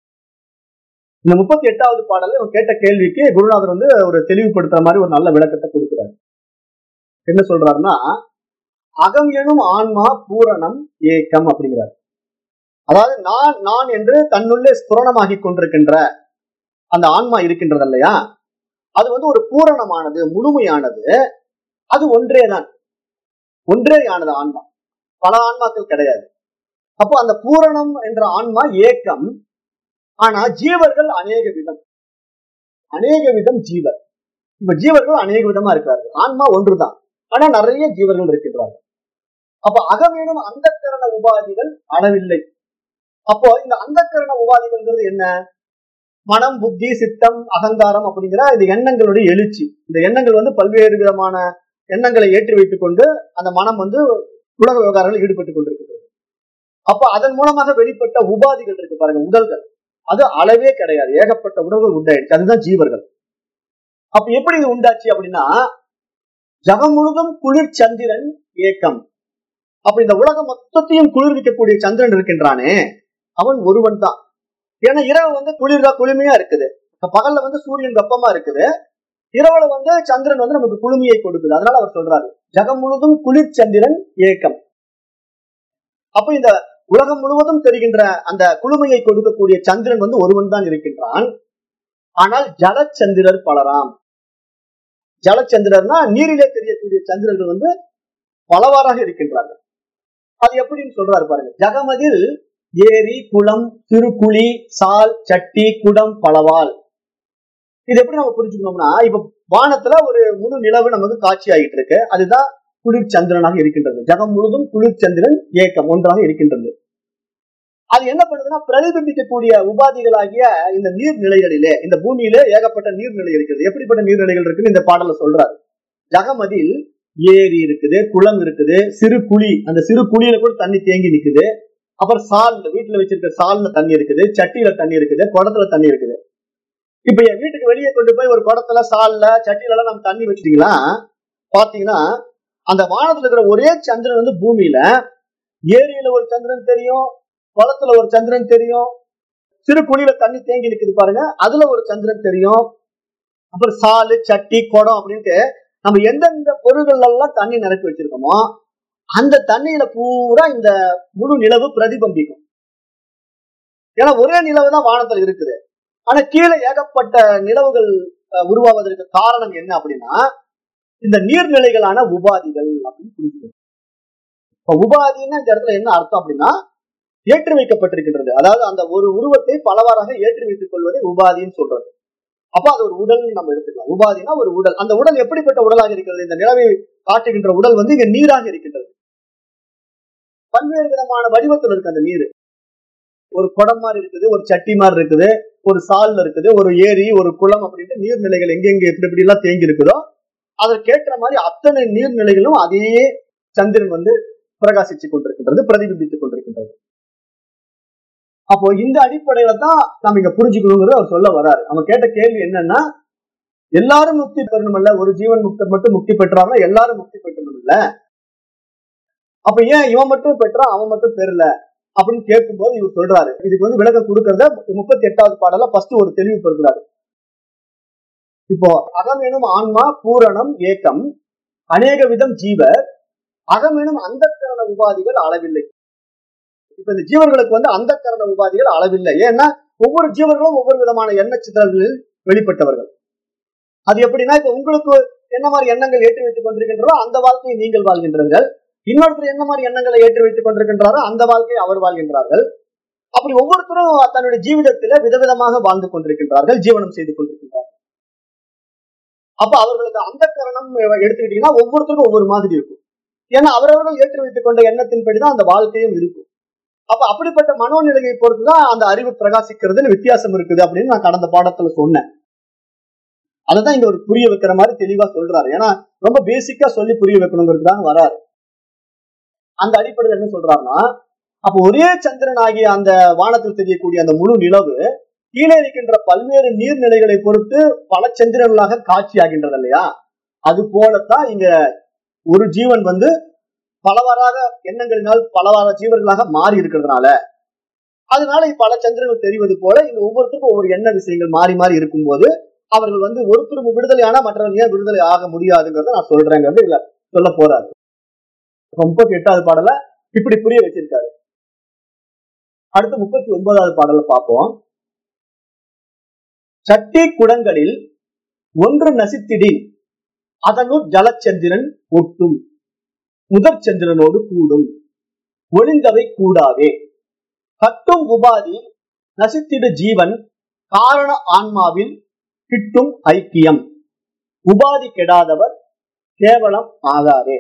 S1: இந்த முப்பத்தி எட்டாவது பாடல்ல இவன் கேட்ட கேள்விக்கு குருநாதர் வந்து ஒரு தெளிவுபடுத்துற மாதிரி ஒரு நல்ல விளக்கத்தை கொடுக்கிறார் என்ன சொல்றாருன்னா அகம் எனும் ஆன்மா பூரணம் ஏக்கம் அப்படிங்கிறார் அதாவது நான் நான் என்று தன்னுள்ளே ஸ்புரணமாகி கொண்டிருக்கின்ற அந்த ஆன்மா இருக்கின்றது இல்லையா அது வந்து ஒரு பூரணமானது முழுமையானது அது ஒன்றேதான் ஒன்றேயானது ஆன்மா பல ஆன்மாக்கள் கிடையாது அப்போ அந்த பூரணம் என்ற ஆன்மா ஏக்கம் ஆனா ஜீவர்கள் அநேக விதம் அநேக விதம் ஜீவர் இப்ப ஜீவர்கள் அநேக விதமா இருக்கிறார்கள் ஆன்மா ஒன்றுதான் ஆனா நிறைய ஜீவர்கள் இருக்கின்றார்கள் அப்ப அகமேனும் அந்தக்கரண உபாதிகள் அளவில்லை அப்போ இந்த அந்தக்கரண உபாதிகள்ங்கிறது என்ன மனம் புத்தி சித்தம் அகங்காரம் அப்படிங்கிற இந்த எண்ணங்களுடைய எழுச்சி இந்த எண்ணங்கள் வந்து பல்வேறு விதமான எண்ணங்களை ஏற்றி வைத்துக் கொண்டு அந்த மனம் வந்து உலக விவகாரங்களில் ஈடுபட்டு கொண்டிருக்கிறது அப்ப அதன் மூலமாக வெளிப்பட்ட உபாதிகள் இருக்கு பாருங்க உடல்கள் அது அளவே கிடையாது ஏகப்பட்ட உணவுகள் உண்டாயிடுச்சு அதுதான் ஜீவர்கள் அப்ப எப்படி இது உண்டாச்சு அப்படின்னா ஜகம் முழுதும் குளிர் சந்திரன் ஏக்கம் அப்ப இந்த உலகம் மொத்தத்தையும் குளிர்விக்கக்கூடிய சந்திரன் இருக்கின்றானே அவன் ஒருவன் தான் ஏன்னா இரவு வந்து குளிர்கா குளுமையா இருக்குது இப்ப பகல்ல வந்து சூரியன் வெப்பமா இருக்குது இரவுல வந்து சந்திரன் வந்து நமக்கு குளுமையை கொடுக்குது அதனால அவர் சொல்றாரு ஜகம் முழுதும் குளிர் சந்திரன் ஏக்கம் அப்ப இந்த உலகம் முழுவதும் தெரிகின்ற அந்த குளுமையை கொடுக்கக்கூடிய சந்திரன் வந்து ஒருவன் தான் இருக்கின்றான் ஆனால் ஜலச்சந்திரர் பலராம் ஜலச்சந்திரர்னா நீரிலே தெரியக்கூடிய சந்திரர்கள் வந்து பலவாறாக இருக்கின்றார்கள் அது எப்படின்னு சொல்றாரு பாருங்க ஜகமதில் ஏரி குளம் திருக்குழி சால் சட்டி குடம் பலவால் இது எப்படி நம்ம புரிஞ்சுக்கணும்னா இப்ப வானத்துல ஒரு முழு நிலவு நமக்கு காட்சி ஆகிட்டு இருக்கு அதுதான் குளிர் சந்திரனாக இருக்கின்றது ஜகம் முழுதும் குளிர் சந்திரன் ஏக்கம் ஒன்றாக இருக்கின்றது அது என்ன பண்ணுதுன்னா பிரதிபிம்பிக்கக்கூடிய உபாதிகளாகிய இந்த நீர்நிலைகளிலே இந்த பூமியிலே ஏகப்பட்ட நீர்நிலை இருக்குது எப்படிப்பட்ட நீர்நிலைகள் இருக்குன்னு இந்த பாடல சொல்றாரு ஜகமதில் ஏரி இருக்குது குளம் இருக்குது சிறு குழி அந்த சிறு குழியில கூட தண்ணி தேங்கி நிக்குது அப்புறம் சால் வீட்டுல வச்சிருக்க சால்ல தண்ணி இருக்குது சட்டியில தண்ணி இருக்குது குடத்துல தண்ணி இருக்குது இப்ப என் வீட்டுக்கு வெளியே கொண்டு போய் ஒரு குடத்துல சால்ல சட்டியில எல்லாம் நம்ம தண்ணி வச்சிட்டீங்களா பாத்தீங்கன்னா அந்த வானத்துல இருக்கிற ஒரே சந்திரன் வந்து பூமியில ஏரியில ஒரு சந்திரன் தெரியும் குளத்துல ஒரு சந்திரன் தெரியும் சிறு குழியில தண்ணி தேங்கி நிக்குது பாருங்க அதுல ஒரு சந்திரன் தெரியும் அப்புறம் சாலு சட்டி குடம் அப்படின்ட்டு நம்ம எந்தெந்த பொருள்கள் எல்லாம் தண்ணி நிரப்பி வச்சிருக்கோமோ அந்த தண்ணியில பூரா இந்த முழு நிலவு பிரதிபம்பிக்கும் ஏன்னா ஒரே நிலவு தான் வானத்துல இருக்குது ஆனா கீழே ஏகப்பட்ட நிலவுகள் உருவாவதற்கு காரணம் என்ன அப்படின்னா இந்த நீர்நிலைகளான உபாதிகள் அப்படின்னு புரிஞ்சுக்கணும் இப்ப உபாதின்னு இந்த இடத்துல என்ன அர்த்தம் அப்படின்னா ஏற்றி வைக்கப்பட்டிருக்கின்றது அதாவது அந்த ஒரு உருவத்தை பலவாறாக ஏற்றி வைத்துக் கொள்வதை உபாதின்னு சொல்றது அப்ப அது ஒரு உடல் நம்ம எடுத்துக்கலாம் உபாதினா ஒரு உடல் அந்த உடல் எப்படிப்பட்ட உடலாக இருக்கிறது இந்த நிலவை காட்டுகின்ற உடல் வந்து இங்க நீராக இருக்கின்றது பல்வேறு விதமான வடிவத்தில் இருக்கு அந்த நீர் ஒரு குடம் மாதிரி இருக்குது ஒரு சட்டி மாதிரி இருக்குது ஒரு சால்ல இருக்குது ஒரு ஏரி ஒரு குளம் அப்படின்ட்டு நீர்நிலைகள் எங்கெங்க எப்படி எப்படி எல்லாம் தேங்கி இருக்குதோ அதற்கேற்ற மாதிரி அத்தனை நீர்நிலைகளும் அதே சந்திரன் வந்து பிரகாசிச்சு கொண்டிருக்கின்றது பிரதிபிம்பித்துக் கொண்டிருக்கின்றது அப்போ இந்த அடிப்படையில தான் நம்ம இங்க புரிஞ்சுக்கணுங்கிறது அவர் சொல்ல வராரு அவன் கேட்ட கேள்வி என்னன்னா எல்லாரும் முக்தி பெறணும்ல ஒரு ஜீவன் முக்தர் மட்டும் முக்தி பெற்றாங்க எல்லாரும் முக்தி பெற்றணும்ல அப்ப ஏன் இவன் மட்டும் பெற்றான் அவன் மட்டும் பெறல அப்படின்னு கேட்கும்போது இவர் சொல்றாரு இதுக்கு வந்து விளக்கம் கொடுக்கறத முப்பத்தி எட்டாவது பாடல ஃபர்ஸ்ட் ஒரு தெளிவுபடுத்துறாரு இப்போ அகம் எனும் ஆன்மா பூரணம் ஏக்கம் அநேக விதம் ஜீவர் அகம் எனும் அந்த கரண உபாதிகள் அளவில்லை இப்ப இந்த ஜீவர்களுக்கு வந்து அந்த கரண உபாதிகள் அளவில்லை ஏன்னா ஒவ்வொரு ஜீவர்களும் ஒவ்வொரு விதமான எண்ண சிதறல்களில் வெளிப்பட்டவர்கள் அது எப்படின்னா இப்ப உங்களுக்கு என்ன மாதிரி எண்ணங்கள் ஏற்றி வைத்துக் கொண்டிருக்கின்றோ அந்த வாழ்க்கையை நீங்கள் வாழ்கின்றீர்கள் இன்னொருத்தர் என்ன மாதிரி எண்ணங்களை ஏற்றி வைத்துக் கொண்டிருக்கின்றாரோ அந்த வாழ்க்கையை அவர் வாழ்கின்றார்கள் அப்படி ஒவ்வொருத்தரும் தன்னுடைய ஜீவிதத்தில விதவிதமாக வாழ்ந்து கொண்டிருக்கின்றார்கள் ஜீவனம் செய்து கொண்டிருக்கின்றார்கள் அப்ப அவர்களுக்கு அந்த கரணம் எடுத்துக்கிட்டீங்கன்னா ஒவ்வொருத்தருக்கும் ஒவ்வொரு மாதிரி இருக்கும் ஏன்னா அவரவர்கள் ஏற்றி வைத்துக் கொண்ட எண்ணத்தின்படிதான் அந்த வாழ்க்கையும் இருக்கும் அப்ப அப்படிப்பட்ட மனோநிலையை பொறுத்துதான் அந்த அறிவு பிரகாசிக்கிறதுன்னு வித்தியாசம் இருக்குது அப்படின்னு நான் கடந்த பாடத்துல சொன்னேன் அதுதான் இங்க ஒரு புரிய வைக்கிற மாதிரி தெளிவா சொல்றாரு ஏன்னா ரொம்ப பேசிக்கா சொல்லி புரிய வைக்கணுங்கிறதுக்காக வராரு அந்த அடிப்படையில் என்ன சொல்றாருன்னா அப்ப ஒரே சந்திரன் ஆகிய அந்த வானத்தில் தெரியக்கூடிய அந்த முழு நிலவு கீழே இருக்கின்ற பல்வேறு நீர்நிலைகளை பொறுத்து பல சந்திரன்களாக காட்சி ஆகின்றது இல்லையா அது போலத்தான் இங்க ஒரு ஜீவன் வந்து பலவாறாக எண்ணங்களினால் பலவார ஜீவர்களாக மாறி இருக்கிறதுனால அதனால பல சந்திரர்கள் தெரிவது போல இங்க ஒவ்வொருத்தருக்கும் ஒவ்வொரு எண்ண விஷயங்கள் மாறி மாறி இருக்கும்போது அவர்கள் வந்து ஒருத்தரும் விடுதலையானா மற்றவர்கள் ஏன் விடுதலை ஆக முடியாதுங்கிறத நான் சொல்றேங்கிறது இல்ல சொல்ல போறாரு முப்பத்தி எட்டாவது பாடல இப்படி புரிய வச்சிருக்காரு அடுத்து முப்பத்தி ஒன்பதாவது பாடல பார்ப்போம் சட்டி குடங்களில் ஒன்று நசித்திடின் அதனுள் ஜலச்சந்திரன் ஒட்டும் முதற் சந்திரனோடு கூடும் ஒளிந்தவை கூடாதே கட்டும் உபாதி நசித்திடு ஜீவன் காரண ஆன்மாவில் கிட்டும் ஐக்கியம் உபாதி கெடாதவர் கேவலம் ஆகாதே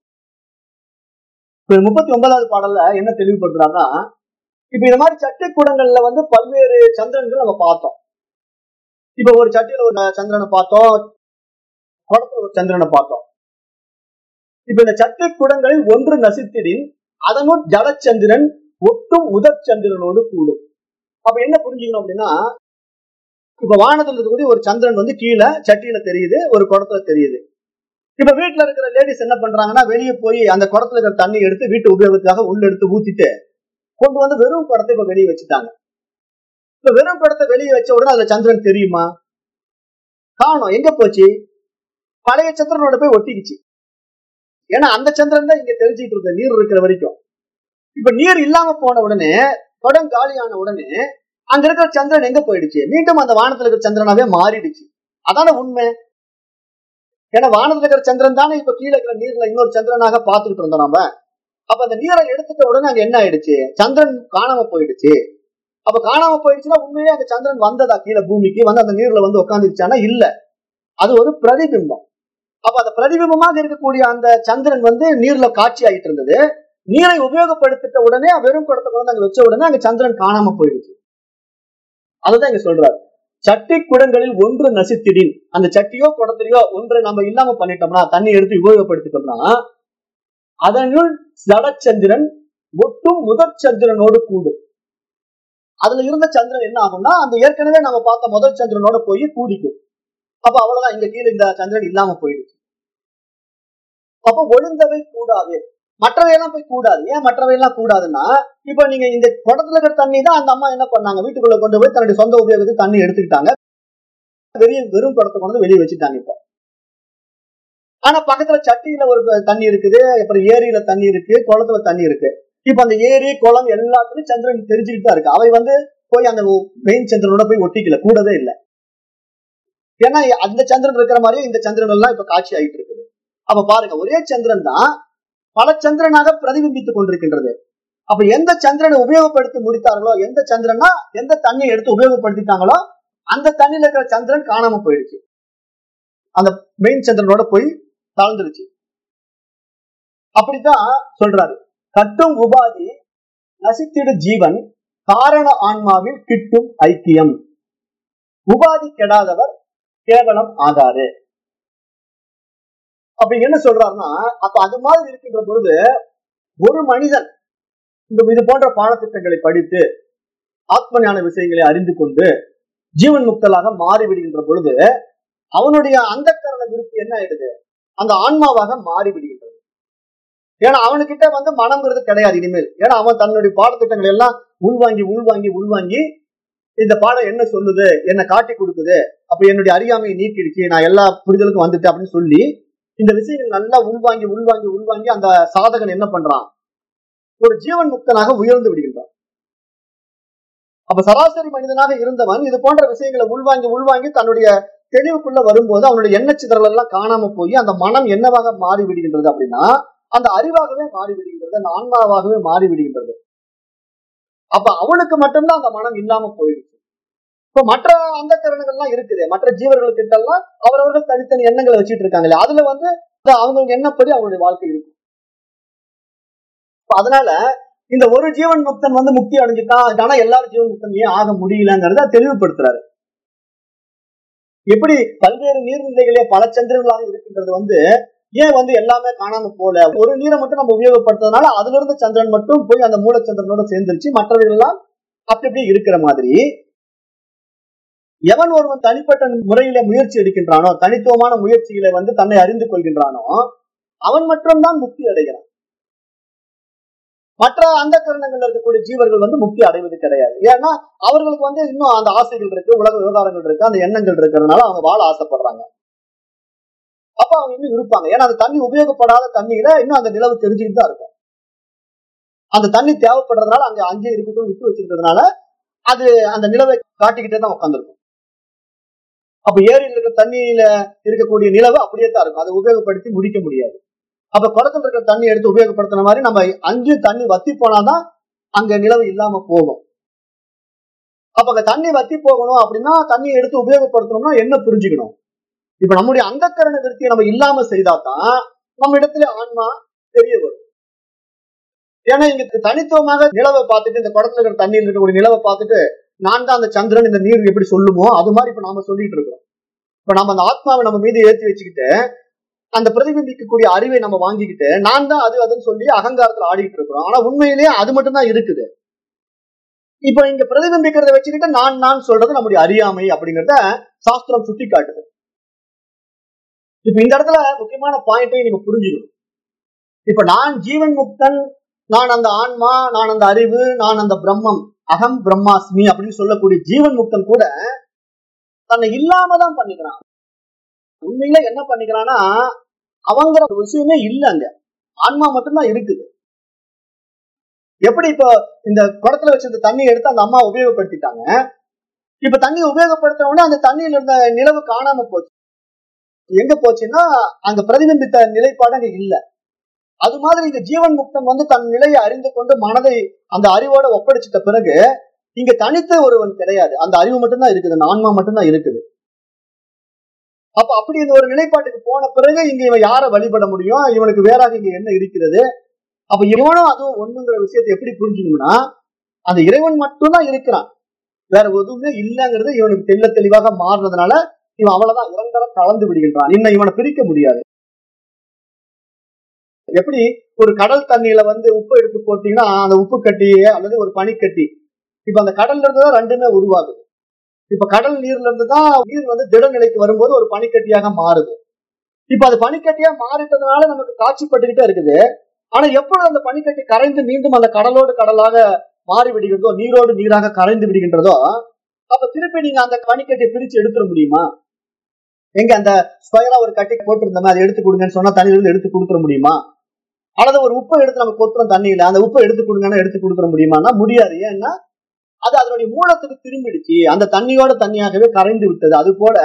S1: இப்ப முப்பத்தி ஒன்பதாவது பாடல்ல என்ன தெளிவுபடுத்துறாருன்னா இப்ப இந்த மாதிரி சட்டை கூடங்கள்ல வந்து பல்வேறு சந்திரன்கள் நம்ம பார்த்தோம் இப்ப ஒரு சட்டியில ஒரு சந்திரனை பார்த்தோம் குடத்துல ஒரு சந்திரனை பார்த்தோம் இப்ப இந்த சட்டை குடங்களில் ஒன்று நசித்திடின் அதனுள் ஜலச்சந்திரன் ஒட்டும் முதற் சந்திரனோடு கூடும் அப்ப என்ன புரிஞ்சுக்கணும் அப்படின்னா இப்ப வானத்துல இருக்கக்கூடிய ஒரு சந்திரன் வந்து கீழே சட்டியில தெரியுது ஒரு குடத்துல தெரியுது இப்ப வீட்டுல இருக்கிற லேடிஸ் என்ன பண்றாங்கன்னா வெளியே போய் அந்த குடத்துல இருக்கிற தண்ணி எடுத்து வீட்டு உபயோகத்துக்காக உள்ள எடுத்து ஊத்திட்டு கொண்டு வந்து வெறும் குடத்தை இப்ப வெளியே வச்சுட்டாங்க இப்ப வெறும் குடத்தை வெளியே வச்ச உடனே அதுல சந்திரன் தெரியுமா காணும் எங்க போச்சு பழைய சந்திரனோட போய் ஒட்டிக்குச்சு ஏன்னா அந்த சந்திரன் தான் இங்க தெரிஞ்சுட்டு இருந்த நீர் இருக்கிற வரைக்கும் இப்ப நீர் இல்லாம போன உடனே குடம் காலியான உடனே அங்க இருக்கிற சந்திரன் எங்க போயிடுச்சு மீண்டும் அந்த வானத்துல இருக்கிற சந்திரனாவே மாறிடுச்சு அதான உண்மை ஏன்னா வானத்துல இருக்கிற சந்திரன் தானே இப்ப கீழே இருக்கிற நீர்ல இன்னொரு சந்திரனாக பாத்துக்கிட்டு இருந்தோம் நம்ம அப்ப அந்த நீரை எடுத்துட்ட உடனே அங்க என்ன ஆயிடுச்சு சந்திரன் காணாம போயிடுச்சு அப்ப காணாம போயிடுச்சுன்னா உண்மையே அந்த சந்திரன் வந்ததா கீழே பூமிக்கு வந்து அந்த நீர்ல வந்து உட்காந்துருச்சானா இல்ல அது ஒரு பிரதிபிம்பம் அப்ப அந்த பிரதிபிம்பமாக இருக்கக்கூடிய அந்த சந்திரன் வந்து நீர்ல காட்சி ஆகிட்டு இருந்தது நீரை உபயோகப்படுத்திட்ட உடனே வெறும் குடத்தை கொண்டு அங்க வச்ச உடனே அங்க சந்திரன் காணாம போயிடுச்சு அதுதான் இங்க சொல்றாரு சட்டி குடங்களில் ஒன்று நசித்திடின் அந்த சட்டியோ குடத்திலையோ ஒன்றை நம்ம இல்லாம பண்ணிட்டோம்னா தண்ணி எடுத்து உபயோகப்படுத்திட்டோம்னா அதனுள் ஜடச்சந்திரன் ஒட்டும் முதற் சந்திரனோடு கூடும் அதுல இருந்த சந்திரன் என்ன ஆகும்னா அந்த ஏற்கனவே நம்ம பார்த்த முதல் சந்திரனோட போய் கூடிக்கும் அப்ப அவ்வளவுதான் இங்க கீழே இந்த சந்திரன் இல்லாம போயிடுச்சு அப்ப ஒழுங்கவை கூடாது மற்றவையெல்லாம் போய் கூடாது ஏன் மற்றவையெல்லாம் கூடாதுன்னா இப்ப நீங்க இந்த குடத்துல இருக்கிற தண்ணி தான் அந்த அம்மா என்ன பண்ணாங்க வீட்டுக்குள்ள கொண்டு போய் தன்னுடைய சொந்த உபயோகத்துக்கு தண்ணி எடுத்துக்கிட்டாங்க வெறிய வெறும் குடத்தை கொண்டு வெளியே வச்சுட்டாங்க இப்போ ஆனா பக்கத்துல சட்டியில ஒரு தண்ணி இருக்குது அப்புறம் ஏரியில தண்ணி இருக்கு குளத்துல தண்ணி இருக்கு இப்ப அந்த ஏரி குளம் எல்லாத்துலயும் சந்திரன் தெரிஞ்சுக்கிட்டு தான் இருக்கு அவை வந்து போய் அந்த மெயின் சந்திரனோட போய் ஒட்டிக்கல கூடவே இல்லை ஏன்னா அந்த சந்திரன் இருக்கிற மாதிரியே இந்த சந்திரன் எல்லாம் இப்ப காட்சி ஆகிட்டு இருக்குது அப்ப பாருங்க ஒரே சந்திரன் தான் பல சந்திரனாக பிரதிபிம்பித்துக் கொண்டிருக்கின்றது அப்ப எந்த சந்திரனை உபயோகப்படுத்தி முடித்தார்களோ எந்த சந்திரனா எந்த தண்ணியை எடுத்து உபயோகப்படுத்திட்டாங்களோ அந்த தண்ணியில இருக்கிற சந்திரன் காணாம போயிடுச்சு அந்த மெயின் சந்திரனோட போய் தாழ்ந்துருச்சு அப்படித்தான் சொல்றாரு கட்டும் உபாதி நசித்திடு ஜீவன் காரண ஆன்மாவில் கிட்டும் ஐக்கியம் உபாதி கெடாதவர் கேவலம் ஆகாது அப்படி என்ன சொல்றாருன்னா அப்ப அது மாதிரி இருக்கின்ற பொழுது ஒரு மனிதன் இந்த இது போன்ற பாடத்திட்டங்களை படித்து ஆத்ம ஞான விஷயங்களை அறிந்து கொண்டு ஜீவன் முக்தலாக மாறிவிடுகின்ற பொழுது அவனுடைய அந்த கரண விருத்தி என்ன ஆயிடுது அந்த ஆன்மாவாக மாறி விடுகின்றது ஏன்னா அவனுக்கிட்ட வந்து மனம்ங்கிறது கிடையாது இனிமேல் ஏன்னா அவன் தன்னுடைய பாடத்திட்டங்கள் எல்லாம் உள்வாங்கி உள்வாங்கி உள்வாங்கி இந்த பாடம் என்ன சொல்லுது என்ன காட்டி கொடுக்குது அப்ப என்னுடைய அறியாமையை நீக்கிடுச்சு நான் எல்லா புரிதலுக்கும் வந்துட்டேன் அப்படின்னு சொல்லி இந்த விஷயங்கள் நல்லா உள்வாங்கி உள்வாங்கி உள்வாங்கி அந்த சாதகன் என்ன பண்றான் ஒரு ஜீவன் முக்தனாக உயர்ந்து விடுகின்றான் அப்ப சராசரி மனிதனாக இருந்தவன் இது போன்ற விஷயங்களை உள்வாங்கி உள்வாங்கி தன்னுடைய தெளிவுக்குள்ள வரும்போது அவனுடைய எண்ண சிதறல் எல்லாம் காணாம போய் அந்த மனம் என்னவாக மாறி விடுகின்றது அப்படின்னா அந்த அறிவாகவே மாறி விடுகின்றது அந்த ஆன்மாவாகவே மாறி விடுகின்றது அப்ப அவனுக்கு மட்டும்தான் அந்த மனம் இல்லாம போயிடுச்சு இப்ப மற்ற அந்த கரணங்கள்லாம் இருக்குது மற்ற ஜீவர்களுக்கிட்ட எல்லாம் அவரவர்கள் தனித்தனி எண்ணங்களை வச்சுட்டு இருக்காங்களே அதுல வந்து அவங்க எண்ணப்படி அவங்களுடைய வாழ்க்கை இருக்கும் அதனால இந்த ஒரு ஜீவன் முக்தன் வந்து முக்தி அடைஞ்சிட்டான் ஆனா எல்லாரும் ஜீவன் முக்தன் ஏன் ஆக முடியலங்கிறத தெளிவுபடுத்துறாரு எப்படி பல்வேறு நீர்நிலைகளே பல சந்திரங்களாக இருக்கின்றது வந்து ஏன் வந்து எல்லாமே காணாம போல ஒரு நீரை மட்டும் நம்ம உபயோகப்படுத்துறதுனால அதுல இருந்து சந்திரன் மட்டும் போய் அந்த மூலச்சந்திரனோட சேர்ந்துருச்சு மற்றவர்கள் எல்லாம் அப்படி அப்படியே இருக்கிற மாதிரி எவன் ஒருவன் தனிப்பட்ட முறையில முயற்சி எடுக்கின்றானோ தனித்துவமான முயற்சிகளை வந்து தன்னை அறிந்து கொள்கின்றானோ அவன் மட்டும்தான் முக்தி அடைகிறான் மற்ற அந்த கரணங்கள்ல இருக்கக்கூடிய ஜீவர்கள் வந்து முக்தி அடைவது கிடையாது ஏன்னா அவர்களுக்கு வந்து இன்னும் அந்த ஆசைகள் இருக்கு உலக விவகாரங்கள் இருக்கு அந்த எண்ணங்கள் இருக்கிறதுனால அவங்க வாழ ஆசைப்படுறாங்க அப்ப அவங்க இன்னும் இருப்பாங்க ஏன்னா அந்த தண்ணி உபயோகப்படாத தண்ணியில இன்னும் அந்த நிலவு தெரிஞ்சுக்கிட்டு தான் இருக்கும் அந்த தண்ணி தேவைப்படுறதுனால அங்க அங்கேயே இருக்கட்டும் விட்டு வச்சிருக்கிறதுனால அது அந்த நிலவை காட்டிக்கிட்டே தான் உட்காந்துருக்கும் அப்ப ஏரியில் இருக்கிற தண்ணியில இருக்கக்கூடிய நிலவு அப்படியே தான் இருக்கும் அதை உபயோகப்படுத்தி முடிக்க முடியாது அப்ப குளத்துல இருக்கிற தண்ணி எடுத்து உபயோகப்படுத்தின மாதிரி நம்ம அஞ்சு தண்ணி வத்தி போனாதான் அங்க நிலவு இல்லாம போகும் அப்ப அங்க தண்ணி வத்தி போகணும் அப்படின்னா தண்ணி எடுத்து உபயோகப்படுத்தணும்னா என்ன புரிஞ்சுக்கணும் இப்ப நம்முடைய அந்த கரண விருத்தியை நம்ம இல்லாம செய்தாதான் நம்ம இடத்துல ஆன்மா தெரிய வரும் ஏன்னா இங்க தனித்துவமாக நிலவை பார்த்துட்டு இந்த குடத்துல இருக்கிற தண்ணியில் இருக்கக்கூடிய நிலவை பார்த்துட்டு நான் தான் அந்த சந்திரன் இந்த நீர் எப்படி சொல்லுமோ அது மாதிரி இப்ப நாம சொல்லிட்டு இருக்கிறோம் இப்ப நம்ம அந்த ஆத்மாவை நம்ம மீது ஏற்றி வச்சுக்கிட்டு அந்த பிரதிபிம்பிக்கக்கூடிய அறிவை நம்ம வாங்கிக்கிட்டு நான் தான் அது அதுன்னு சொல்லி அகங்காரத்துல ஆடிட்டு இருக்கிறோம் ஆனா உண்மையிலேயே அது மட்டும் தான் இருக்குது இப்ப இங்க பிரதிபிம்பிக்கிறத வச்சுக்கிட்டு நான் நான் சொல்றது நம்முடைய அறியாமை அப்படிங்கறத சாஸ்திரம் சுட்டி காட்டுது இப்ப இந்த இடத்துல முக்கியமான பாயிண்ட்டையும் நீங்க புரிஞ்சுக்கணும் இப்ப நான் ஜீவன் முக்தன் நான் அந்த ஆன்மா நான் அந்த அறிவு நான் அந்த பிரம்மம் அகம் பிரம்மாஸ்மி அப்படின்னு சொல்லக்கூடிய ஜீவன் முக்தன் கூட தன்னை இல்லாம தான் பண்ணிக்கிறான் உண்மையில என்ன பண்ணிக்கிறான்னா அவங்கிற ஒரு விஷயமே இல்ல அங்க ஆன்மா மட்டும்தான் இருக்குது எப்படி இப்போ இந்த குடத்துல வச்சிருந்த தண்ணியை எடுத்து அந்த அம்மா உபயோகப்படுத்திட்டாங்க இப்ப தண்ணி உபயோகப்படுத்தின உடனே அந்த தண்ணியில இருந்த நிலவு காணாம போச்சு எங்க போச்சுன்னா அந்த பிரதிபிம்பித்த நிலைப்பாடு அங்க இல்ல அது மாதிரி இந்த ஜீவன் முக்தன் வந்து தன் நிலையை அறிந்து கொண்டு மனதை அந்த அறிவோட ஒப்படைச்சிட்ட பிறகு இங்க தனித்து ஒருவன் கிடையாது அந்த அறிவு மட்டும்தான் இருக்குது அந்த ஆன்மா மட்டும்தான் இருக்குது அப்ப அப்படி இந்த ஒரு நிலைப்பாட்டுக்கு போன பிறகு இங்க இவன் யாரை வழிபட முடியும் இவனுக்கு வேறாக இங்க என்ன இருக்கிறது அப்ப இவனும் அதுவும் ஒண்ணுங்கிற விஷயத்தை எப்படி புரிஞ்சுக்கணும்னா அந்த இறைவன் மட்டும்தான் இருக்கிறான் வேற எதுவுமே இல்லைங்கிறது இவனுக்கு தெல்ல தெளிவாக மாறினதுனால இவன் அவ்வளவுதான் நிரந்தரம் கலந்து விடுகின்றான் இன்னும் இவனை பிரிக்க முடியாது எப்படி ஒரு கடல் தண்ணியில வந்து உப்பு எடுத்து போட்டீங்கன்னா அந்த உப்பு கட்டியே அல்லது ஒரு பனிக்கட்டி இப்ப அந்த கடல்ல இருந்து தான் ரெண்டுமே உருவாகுது இப்ப கடல் நீர்ல இருந்து தான் நீர் வந்து திட நிலைக்கு வரும்போது ஒரு பனிக்கட்டியாக மாறுது இப்ப அது பனிக்கட்டியா மாறிட்டதுனால நமக்கு காட்சிப்பட்டுக்கிட்டே இருக்குது ஆனா எப்பொழுது அந்த பனிக்கட்டி கரைந்து மீண்டும் அந்த கடலோடு கடலாக மாறி விடுகிறதோ நீரோடு நீராக கரைந்து விடுகின்றதோ அப்ப திருப்பி நீங்க அந்த பனிக்கட்டியை பிரிச்சு எடுத்துட முடியுமா எங்க அந்த ஸ்கொயரா ஒரு கட்டி போட்டிருந்தோமே அதை எடுத்து கொடுங்கன்னு சொன்னா தண்ணியில இருந்து எடுத்து கொடுத்துட முடியுமா அல்லது ஒரு உப்பை எடுத்து நம்ம கொத்துறோம் தண்ணியில அந்த உப்பை எடுத்து கொடுங்கன்னா எடுத்து கொடுத்துட முடியுமான்னா முடியாது ஏன்னா அது அதனுடைய மூலத்துக்கு திரும்பிடுச்சு அந்த தண்ணியோட தண்ணியாகவே கரைந்து விட்டது அது போல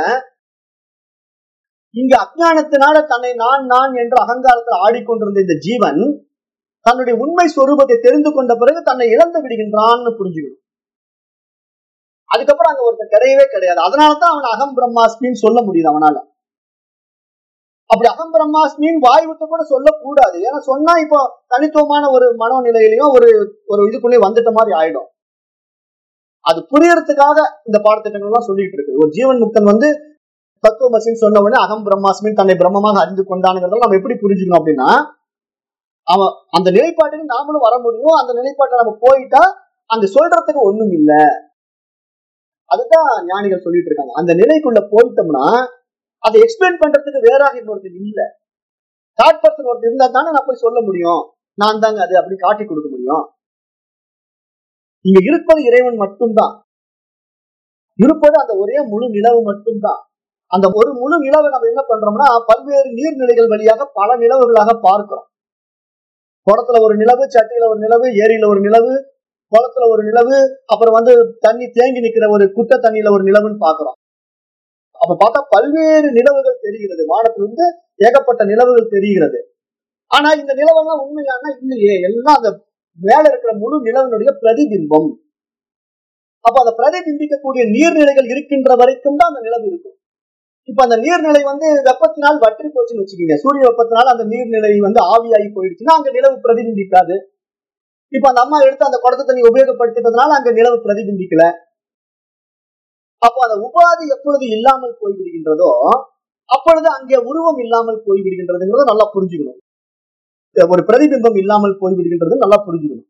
S1: இங்க அஜானத்தினால தன்னை நான் நான் என்று அகங்காரத்தில் ஆடிக்கொண்டிருந்த இந்த ஜீவன் தன்னுடைய உண்மை சொரூபத்தை தெரிந்து கொண்ட பிறகு தன்னை இழந்து விடுகின்றான்னு புரிஞ்சுக்கணும் அதுக்கப்புறம் அங்க ஒருத்தர் கிடையவே கிடையாது அதனாலதான் அவன் அகம் பிரம்மாஸ்மின்னு சொல்ல முடியுது அவனால அப்படி அகம் பிரம்மாஸ்மின்னு வாய் விட்டு கூட சொல்லக்கூடாது ஏன்னா சொன்னா இப்போ தனித்துவமான ஒரு மனோநிலையிலையும் ஒரு ஒரு இதுக்குள்ளேயே வந்துட்ட மாதிரி ஆயிடும் அது புரியறதுக்காக இந்த பாடத்திட்டங்கள் எல்லாம் சொல்லிட்டு இருக்கு ஒரு ஜீவன் முக்தன் வந்து தத்துவமசின்னு சொன்ன உடனே அகம் பிரம்மாஸ்மின் தன்னை பிரம்மமாக அறிந்து கொண்டானுங்கிறத நம்ம எப்படி புரிஞ்சுக்கணும் அப்படின்னா அவன் அந்த நிலைப்பாட்டுக்கு நாமளும் வர முடியும் அந்த நிலைப்பாட்டை நம்ம போயிட்டா அங்க சொல்றதுக்கு ஒண்ணும் இல்ல அதுதான் ஞானிகள் சொல்லிட்டு இருக்காங்க அந்த நிலைக்குள்ள போயிட்டோம்னா அதை எக்ஸ்பிளைன் பண்றதுக்கு வேறாக இன்னொருத்தர் இல்ல தேர்ட் பர்சன் ஒருத்தர் இருந்தா தானே நான் போய் சொல்ல முடியும் நான் தாங்க அது அப்படி காட்டி கொடுக்க முடியும் இங்க இருப்பது இறைவன் மட்டும்தான் இருப்பது அந்த ஒரே முழு நிலவு மட்டும்தான் அந்த ஒரு முழு நிலவை நம்ம என்ன பண்றோம்னா பல்வேறு நீர்நிலைகள் வழியாக பல நிலவுகளாக பார்க்கிறோம் குளத்துல ஒரு நிலவு சட்டியில ஒரு நிலவு ஏரியில ஒரு நிலவு குளத்துல ஒரு நிலவு அப்புறம் வந்து தண்ணி தேங்கி நிக்கிற ஒரு குட்டை தண்ணியில ஒரு நிலவுன்னு பாக்குறோம் அப்ப பார்த்தா பல்வேறு நிலவுகள் தெரிகிறது வானத்திலிருந்து ஏகப்பட்ட நிலவுகள் தெரிகிறது ஆனா இந்த நிலவெல்லாம் உண்மையானா இல்லையே எல்லாம் அந்த மேல இருக்கிற முழு நிலவினுடைய பிரதிபிம்பம் அப்ப அந்த பிரதிபிம்பிக்கக்கூடிய நீர்நிலைகள் இருக்கின்ற வரைக்கும் தான் அந்த நிலவு இருக்கும் இப்ப அந்த நீர்நிலை வந்து வெப்பத்தினால் வற்றி போச்சுன்னு வச்சுக்கோங்க சூரிய வெப்பத்தினால அந்த நீர்நிலை வந்து ஆவியாகி போயிடுச்சுன்னா அங்க நிலவு பிரதிபிம்பிக்காது இப்ப அந்த அம்மா எடுத்து அந்த குடத்து தண்ணி உபயோகப்படுத்திட்டதுனால அங்க நிலவு பிரதிபிம்பிக்கல அப்போ அந்த உபாதி எப்பொழுது இல்லாமல் போய்விடுகின்றதோ அப்பொழுது அங்கே உருவம் இல்லாமல் போய்விடுகின்றதுங்கிறத நல்லா புரிஞ்சுக்கணும் ஒரு பிரதிபிம்பம் இல்லாமல் போய்விடுகின்றது நல்லா புரிஞ்சுக்கணும்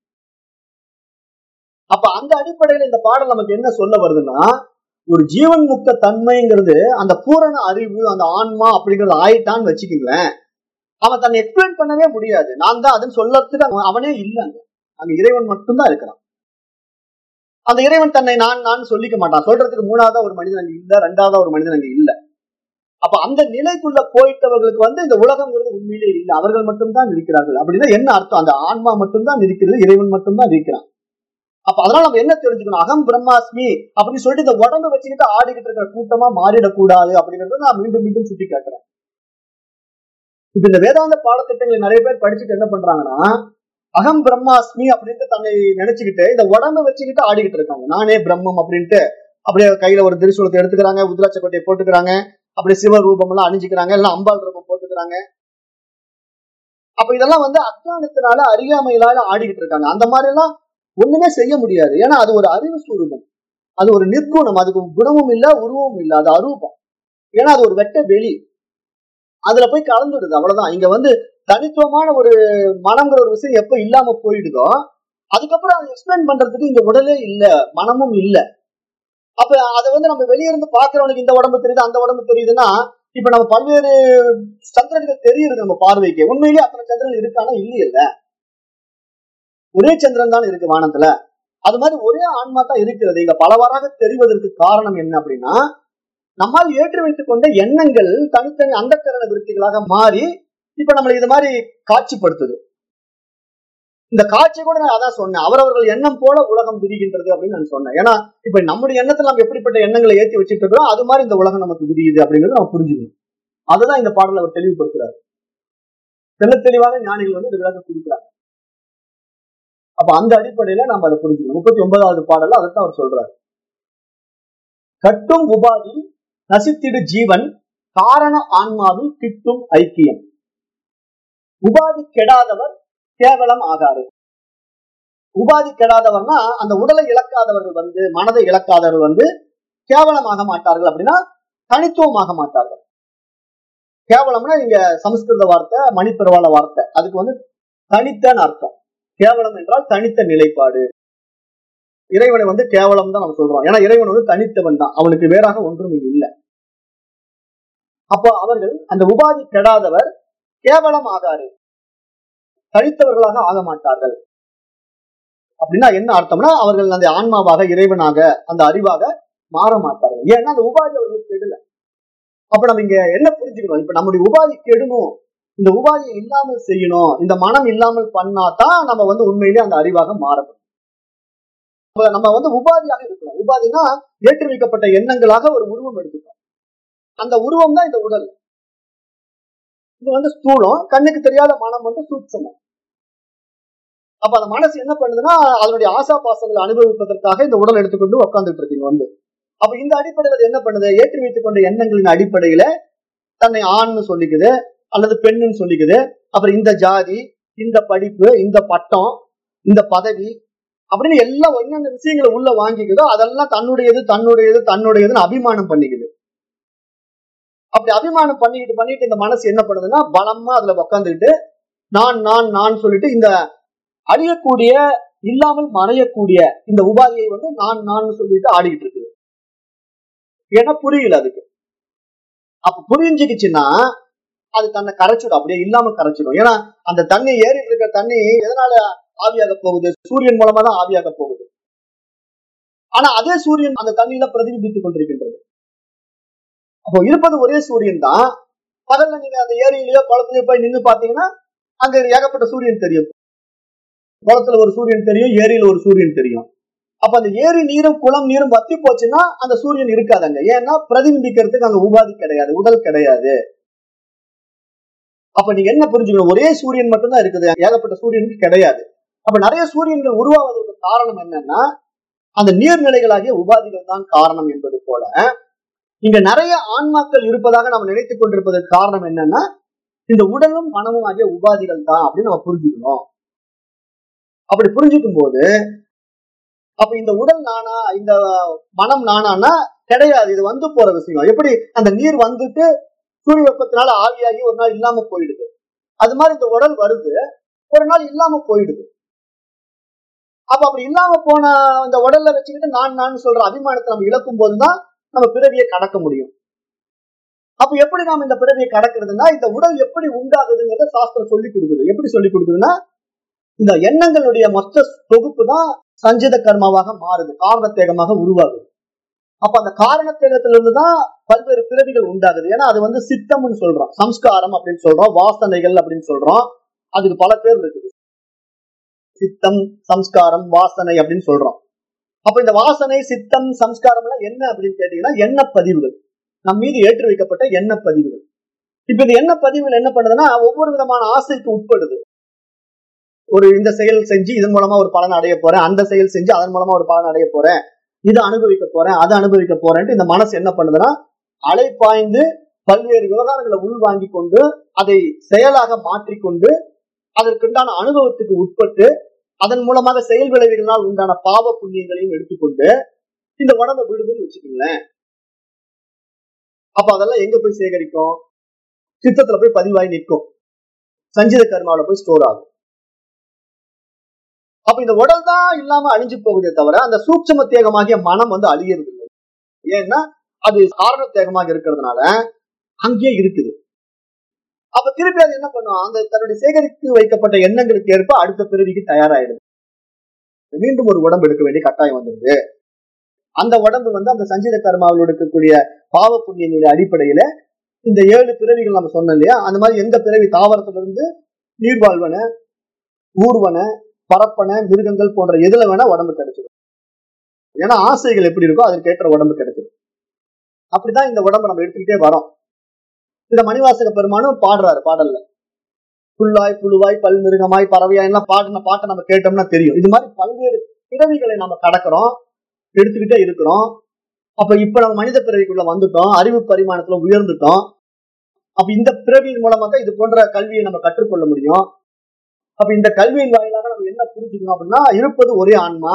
S1: அப்ப அந்த அடிப்படையில இந்த பாடல் நமக்கு என்ன சொல்ல வருதுன்னா ஒரு ஜீவன் முக்த தன்மைங்கிறது அந்த பூரண அறிவு அந்த ஆன்மா அப்படிங்கறது ஆயிட்டான்னு வச்சுக்கீங்களேன் அவன் தன்னை எக்ஸ்பிளைன் பண்ணவே முடியாது நான் தான் அதுன்னு சொல்லறதுக்கு அவன் அவனே இல்லை அங்க அங்க இறைவன் மட்டும்தான் இருக்கிறான் அந்த இறைவன் தன்னை நான் நான் சொல்லிக்க மாட்டான் சொல்றதுக்கு மூணாவதா ஒரு மனிதன் அங்க இல்ல ரெண்டாவதா ஒரு மனிதன் அங்க இல்ல அப்ப அந்த நிலைக்குள்ள போயிட்டவர்களுக்கு வந்து இந்த உலகங்கிறது உண்மையிலே இல்லை அவர்கள் மட்டும்தான் இருக்கிறார்கள் அப்படின்னா என்ன அர்த்தம் அந்த ஆன்மா மட்டும்தான் இருக்கிறது இறைவன் மட்டும்தான் இருக்கிறான் அப்ப அதனால நம்ம என்ன தெரிஞ்சுக்கணும் அகம் பிரம்மாஸ்மி அப்படின்னு சொல்லிட்டு இந்த உடம்பு வச்சுக்கிட்டு ஆடிக்கிட்டு இருக்கிற கூட்டமா மாறிடக்கூடாது அப்படிங்கறத நான் மீண்டும் மீண்டும் சுட்டி காட்டுறேன் இப்ப இந்த வேதாந்த பாடத்திட்டங்களை நிறைய பேர் படிச்சுட்டு என்ன பண்றாங்கன்னா அகம் பிரம்மாஸ்மி அப்படின்ட்டு தன்னை நினைச்சுக்கிட்டு இந்த உடம்பை வச்சுக்கிட்டு ஆடிக்கிட்டு இருக்காங்க நானே பிரம்மம் அப்படின்ட்டு அப்படியே கையில ஒரு திரிசூலத்தை எடுத்துக்கிறாங்க உத்ராட்ச கொட்டையை போட்டுக்கிறாங்க அப்படியே சிவ ரூபம் எல்லாம் அணிஞ்சுக்கிறாங்க எல்லாம் அம்பாள் ரூபம் போட்டுக்கிறாங்க அப்ப இதெல்லாம் வந்து அஜானத்தினால அறியாமையிலால ஆடிக்கிட்டு இருக்காங்க அந்த மாதிரி எல்லாம் ஒண்ணுமே செய்ய முடியாது ஏன்னா அது ஒரு அறிவு சுரூபம் அது ஒரு நிற்குணம் அதுக்கு குணமும் இல்ல உருவமும் இல்ல அது அரூபம் ஏன்னா அது ஒரு வெட்ட வெளி அதுல போய் கலந்துடுது அவ்வளவுதான் இங்க வந்து தனித்துவமான ஒரு மனம்ங்கிற ஒரு விஷயம் எப்ப இல்லாம போயிடுதோ அதுக்கப்புறம் அதை எக்ஸ்பிளைன் பண்றதுக்கு இங்க உடலே இல்ல மனமும் இல்ல அப்ப அதை வந்து நம்ம வெளியே இருந்து பாக்குறவனுக்கு இந்த உடம்பு தெரியுது அந்த உடம்பு தெரியுதுன்னா இப்ப நம்ம பல்வேறு சந்திரன்கள் தெரியுது நம்ம பார்வைக்கு உண்மையிலேயே அத்தனை சந்திரன் இருக்கானா இல்லையில்ல ஒரே சந்திரன் தான் இருக்கு வானத்துல அது மாதிரி ஒரே ஆன்மா தான் இருக்கிறது இங்க பலவாறாக தெரிவதற்கு காரணம் என்ன அப்படின்னா நம்மால் ஏற்றி வைத்துக் கொண்ட எண்ணங்கள் தனித்தனி அந்தக்கரண விருத்திகளாக மாறி இப்ப நம்மளை இது மாதிரி காட்சிப்படுத்துது இந்த காட்சி கூட நான் அதான் சொன்னேன் அவரவர்கள் எண்ணம் போல உலகம் விரிகின்றது அப்படின்னு நான் சொன்னேன் ஏன்னா இப்ப நம்முடைய எண்ணத்துல நம்ம எப்படிப்பட்ட எண்ணங்களை ஏற்றி வச்சுட்டு இருக்கிறோம் அது மாதிரி இந்த உலகம் நமக்கு விரியுது அப்படிங்கிறது நம்ம புரிஞ்சுக்கணும் அதுதான் இந்த பாடல அவர் தெளிவுபடுத்துறாரு தெல்ல தெளிவாக ஞானிகள் வந்து இந்த விளக்கம் கொடுக்குறாங்க அப்ப அந்த அடிப்படையில நம்ம அதை புரிஞ்சுக்கணும் முப்பத்தி ஒன்பதாவது பாடல்ல அதைத்தான் அவர் சொல்றாரு கட்டும் உபாதி நசித்திடு ஜீவன் காரண ஆன்மாவில் கிட்டும் ஐக்கியம் உபாதி கெடாதவர் கேவலம் ஆகாரு உபாதி கெடாதவர்னா அந்த உடலை இழக்காதவர்கள் வந்து மனதை இழக்காதவர்கள் வந்து கேவலமாக மாட்டார்கள் அப்படின்னா தனித்துவமாக மாட்டார்கள் கேவலம்னா இங்க சமஸ்கிருத வார்த்தை மணிப்பிரவாள வார்த்தை அதுக்கு வந்து தனித்தன்னு அர்த்தம் கேவலம் என்றால் தனித்த நிலைப்பாடு இறைவனை வந்து கேவலம் தான் நம்ம சொல்றோம் ஏன்னா இறைவன் வந்து தனித்தவன் தான் அவனுக்கு வேறாக ஒன்றும் இங்க இல்லை அப்போ அவர்கள் அந்த உபாதி கெடாதவர் கேவலம் ஆகாரு தனித்தவர்களாக ஆக மாட்டார்கள் அப்படின்னா என்ன அர்த்தம்னா அவர்கள் அந்த ஆன்மாவாக இறைவனாக அந்த அறிவாக மாற மாட்டார்கள் ஏன்னா அந்த உபாதி அவர்களுக்கு கெடல அப்ப நம்ம இங்க என்ன புரிஞ்சுக்கணும் இப்ப நம்முடைய உபாதி கெடணும் இந்த உபாதியை இல்லாமல் செய்யணும் இந்த மனம் இல்லாமல் பண்ணாதான் நம்ம வந்து உண்மையிலே அந்த அறிவாக மாறணும் நம்ம வந்து உபாதியாக இருக்கணும் உபாதினா ஏற்றி வைக்கப்பட்ட எண்ணங்களாக ஒரு உருவம் எடுத்துக்கணும் அந்த உருவம் தான் இந்த உடல் இது வந்து ஸ்தூலம் கண்ணுக்கு தெரியாத மனம் வந்து சூட்சமம் அப்ப அந்த மனசு என்ன பண்ணுதுன்னா அதனுடைய ஆசா பாசங்களை அனுபவிப்பதற்காக இந்த உடல் எடுத்துக்கொண்டு உட்காந்துட்டு இருக்கீங்க வந்து அப்ப இந்த அடிப்படையில் அது என்ன பண்ணுது ஏற்றி வைத்துக் கொண்ட எண்ணங்களின் அடிப்படையில தன்னை ஆண்னு சொல்லிக்குது அல்லது பெண்ணுன்னு சொல்லிக்குது அப்புறம் இந்த ஜாதி இந்த படிப்பு இந்த பட்டம் இந்த பதவி அப்படின்னு எல்லாம் என்னென்ன விஷயங்களை உள்ள வாங்கிக்குதோ அதெல்லாம் தன்னுடையது தன்னுடையது தன்னுடையதுன்னு அபிமானம் பண்ணிக்குது அப்படி அபிமானம் பண்ணிக்கிட்டு பண்ணிட்டு இந்த மனசு என்ன பண்ணுதுன்னா பலமா அதுல உக்காந்துக்கிட்டு நான் நான் நான் சொல்லிட்டு இந்த அழியக்கூடிய இல்லாமல் மறையக்கூடிய இந்த உபாதியை வந்து நான் நான் சொல்லிட்டு ஆடிக்கிட்டு இருக்குது ஏன்னா புரியல அதுக்கு அப்ப புரிஞ்சுக்கிச்சுன்னா அது தன்னை கரைச்சிடும் அப்படியே இல்லாம கரைச்சிடும் ஏன்னா அந்த தண்ணி ஏறிட்டு இருக்க தண்ணி எதனால ஆவியாக போகுது சூரியன் மூலமா தான் ஆவியாக போகுது ஆனா அதே சூரியன் அந்த தண்ணியில பிரதிபிம்பித்துக் கொண்டிருக்கின்றது அப்போ இருப்பது ஒரே சூரியன் தான் பகல்ல நீங்க அந்த ஏரியிலயோ குளத்துலயோ போய் நின்னு பாத்தீங்கன்னா அங்க ஏகப்பட்ட சூரியன் தெரியும் குளத்துல ஒரு சூரியன் தெரியும் ஏரியில ஒரு சூரியன் தெரியும் அப்ப அந்த ஏரி நீரும் குளம் நீரும் வத்தி போச்சுன்னா அந்த சூரியன் இருக்காதுங்க ஏன்னா பிரதிபிம்பிக்கிறதுக்கு அங்க உபாதி கிடையாது உடல் கிடையாது அப்ப நீங்க என்ன புரிஞ்சுக்கணும் ஒரே சூரியன் மட்டும்தான் இருக்குது ஏகப்பட்ட சூரியனுக்கு கிடையாது அப்ப நிறைய சூரியன்கள் உருவாவதற்கு காரணம் என்னன்னா அந்த நீர்நிலைகளாகிய உபாதிகள் தான் காரணம் என்பது போல இங்க நிறைய ஆன்மாக்கள் இருப்பதாக நம்ம நினைத்துக் கொண்டிருப்பதற்கு காரணம் என்னன்னா இந்த உடலும் மனமும் ஆகிய உபாதிகள் தான் அப்படின்னு நம்ம புரிஞ்சுக்கணும் அப்படி புரிஞ்சுக்கும் போது அப்ப இந்த உடல் நானா இந்த மனம் நானானா கிடையாது இது வந்து போற விஷயம் எப்படி அந்த நீர் வந்துட்டு சூரிய வெப்பத்தினால ஆவியாகி ஒரு நாள் இல்லாம போயிடுது அது மாதிரி இந்த உடல் வருது ஒரு நாள் இல்லாம போயிடுது அப்ப அப்படி இல்லாம போன அந்த உடல்ல வச்சுக்கிட்டு நான் நான் சொல்ற அபிமானத்தை நம்ம இழக்கும் போதுதான் நம்ம பிறவியை கடக்க முடியும் அப்ப எப்படி நாம இந்த பிறவியை கடக்கிறதுனா இந்த உடல் எப்படி உண்டாகுதுங்கிறத சாஸ்திரம் சொல்லி கொடுக்குது எப்படி சொல்லி கொடுக்குதுன்னா இந்த எண்ணங்களுடைய மொத்த தொகுப்பு தான் சஞ்சித கர்மாவாக மாறுது காரணத்தேகமாக உருவாகுது அப்ப அந்த காரணத்தேகத்திலிருந்து தான் பல்வேறு பிறவிகள் உண்டாகுது ஏன்னா அது வந்து சித்தம்னு சொல்றோம் சம்ஸ்காரம் அப்படின்னு சொல்றோம் வாசனைகள் அப்படின்னு சொல்றோம் அதுக்கு பல பேர் இருக்குது சித்தம் சம்ஸ்காரம் வாசனை அப்படின்னு சொல்றோம் அப்ப இந்த வாசனை சித்தம் சம்ஸ்காரம் எல்லாம் என்ன அப்படின்னு கேட்டீங்கன்னா எண்ண பதிவுகள் நம் மீது ஏற்றி வைக்கப்பட்ட எண்ண பதிவுகள் இப்ப இந்த எண்ண பதிவுகள் என்ன பண்ணுதுன்னா ஒவ்வொரு விதமான ஆசைக்கு உட்படுது ஒரு இந்த செயல் செஞ்சு இதன் மூலமா ஒரு பலன் அடைய போறேன் அந்த செயல் செஞ்சு அதன் மூலமா ஒரு பலன் அடைய போறேன் இதை அனுபவிக்க போறேன் அதை அனுபவிக்க போறேன்ட்டு இந்த மனசு என்ன பண்ணுதுன்னா அலைப்பாய்ந்து பல்வேறு விவகாரங்களை உள்வாங்கி கொண்டு அதை செயலாக மாற்றிக்கொண்டு அதற்குண்டான அனுபவத்துக்கு உட்பட்டு அதன் மூலமாக செயல் விளைவுகளால் உண்டான பாவ புண்ணியங்களையும் எடுத்துக்கொண்டு இந்த உடம்பை விடுதுன்னு வச்சுக்கோங்களேன் அப்ப அதெல்லாம் எங்க போய் சேகரிக்கும் சித்தத்துல போய் பதிவாகி நிற்கும் சஞ்சித கர்மாவில போய் ஸ்டோர் ஆகும் அப்ப இந்த உடல் தான் இல்லாம அழிஞ்சு போகுதே தவிர அந்த சூட்சம தேகமாகிய மனம் வந்து அழியறது இல்லை ஏன்னா அது காரண தேகமாக இருக்கிறதுனால அங்கேயே இருக்குது அப்ப திருப்பி அது என்ன பண்ணும் அந்த தன்னுடைய சேகரித்து வைக்கப்பட்ட எண்ணங்களுக்கு ஏற்ப அடுத்த பிறவிக்கு தயாராயிடுது மீண்டும் ஒரு உடம்பு எடுக்க வேண்டிய கட்டாயம் வந்துருது அந்த உடம்பு வந்து அந்த சஞ்சித கர்மாவில் இருக்கக்கூடிய பாவ புண்ணியங்களுடைய அடிப்படையில இந்த ஏழு பிறவிகள் நம்ம சொன்னோம் இல்லையா அந்த மாதிரி எந்த பிறவி தாவரத்துல இருந்து நீர்வாழ்வன ஊர்வன பரப்பன மிருகங்கள் போன்ற எதுல வேணா உடம்பு கிடைச்சிடும் ஏன்னா ஆசைகள் எப்படி இருக்கோ அதற்கேற்ற உடம்பு கிடைச்சிடும் அப்படிதான் இந்த உடம்பு நம்ம எடுத்துக்கிட்டே வரோம் இந்த மணிவாசக பெருமானும் பாடுறாரு பாடல்ல புல்லாய் புழுவாய் பல்மிருகமாய் பறவையாய் எல்லாம் பாடின பாட்டை நம்ம கேட்டோம்னா தெரியும் இது மாதிரி பல்வேறு பிறவிகளை நம்ம கடக்கிறோம் எடுத்துக்கிட்டே இருக்கிறோம் அப்ப இப்ப நம்ம மனித பிறவிக்குள்ள வந்துட்டோம் அறிவு பரிமாணத்துல உயர்ந்துட்டோம் அப்ப இந்த பிறவியின் மூலமாக இது போன்ற கல்வியை நம்ம கற்றுக்கொள்ள முடியும் அப்ப இந்த கல்வியின் வாயிலாக நம்ம என்ன புரிஞ்சுக்கணும் அப்படின்னா இருப்பது ஒரே ஆன்மா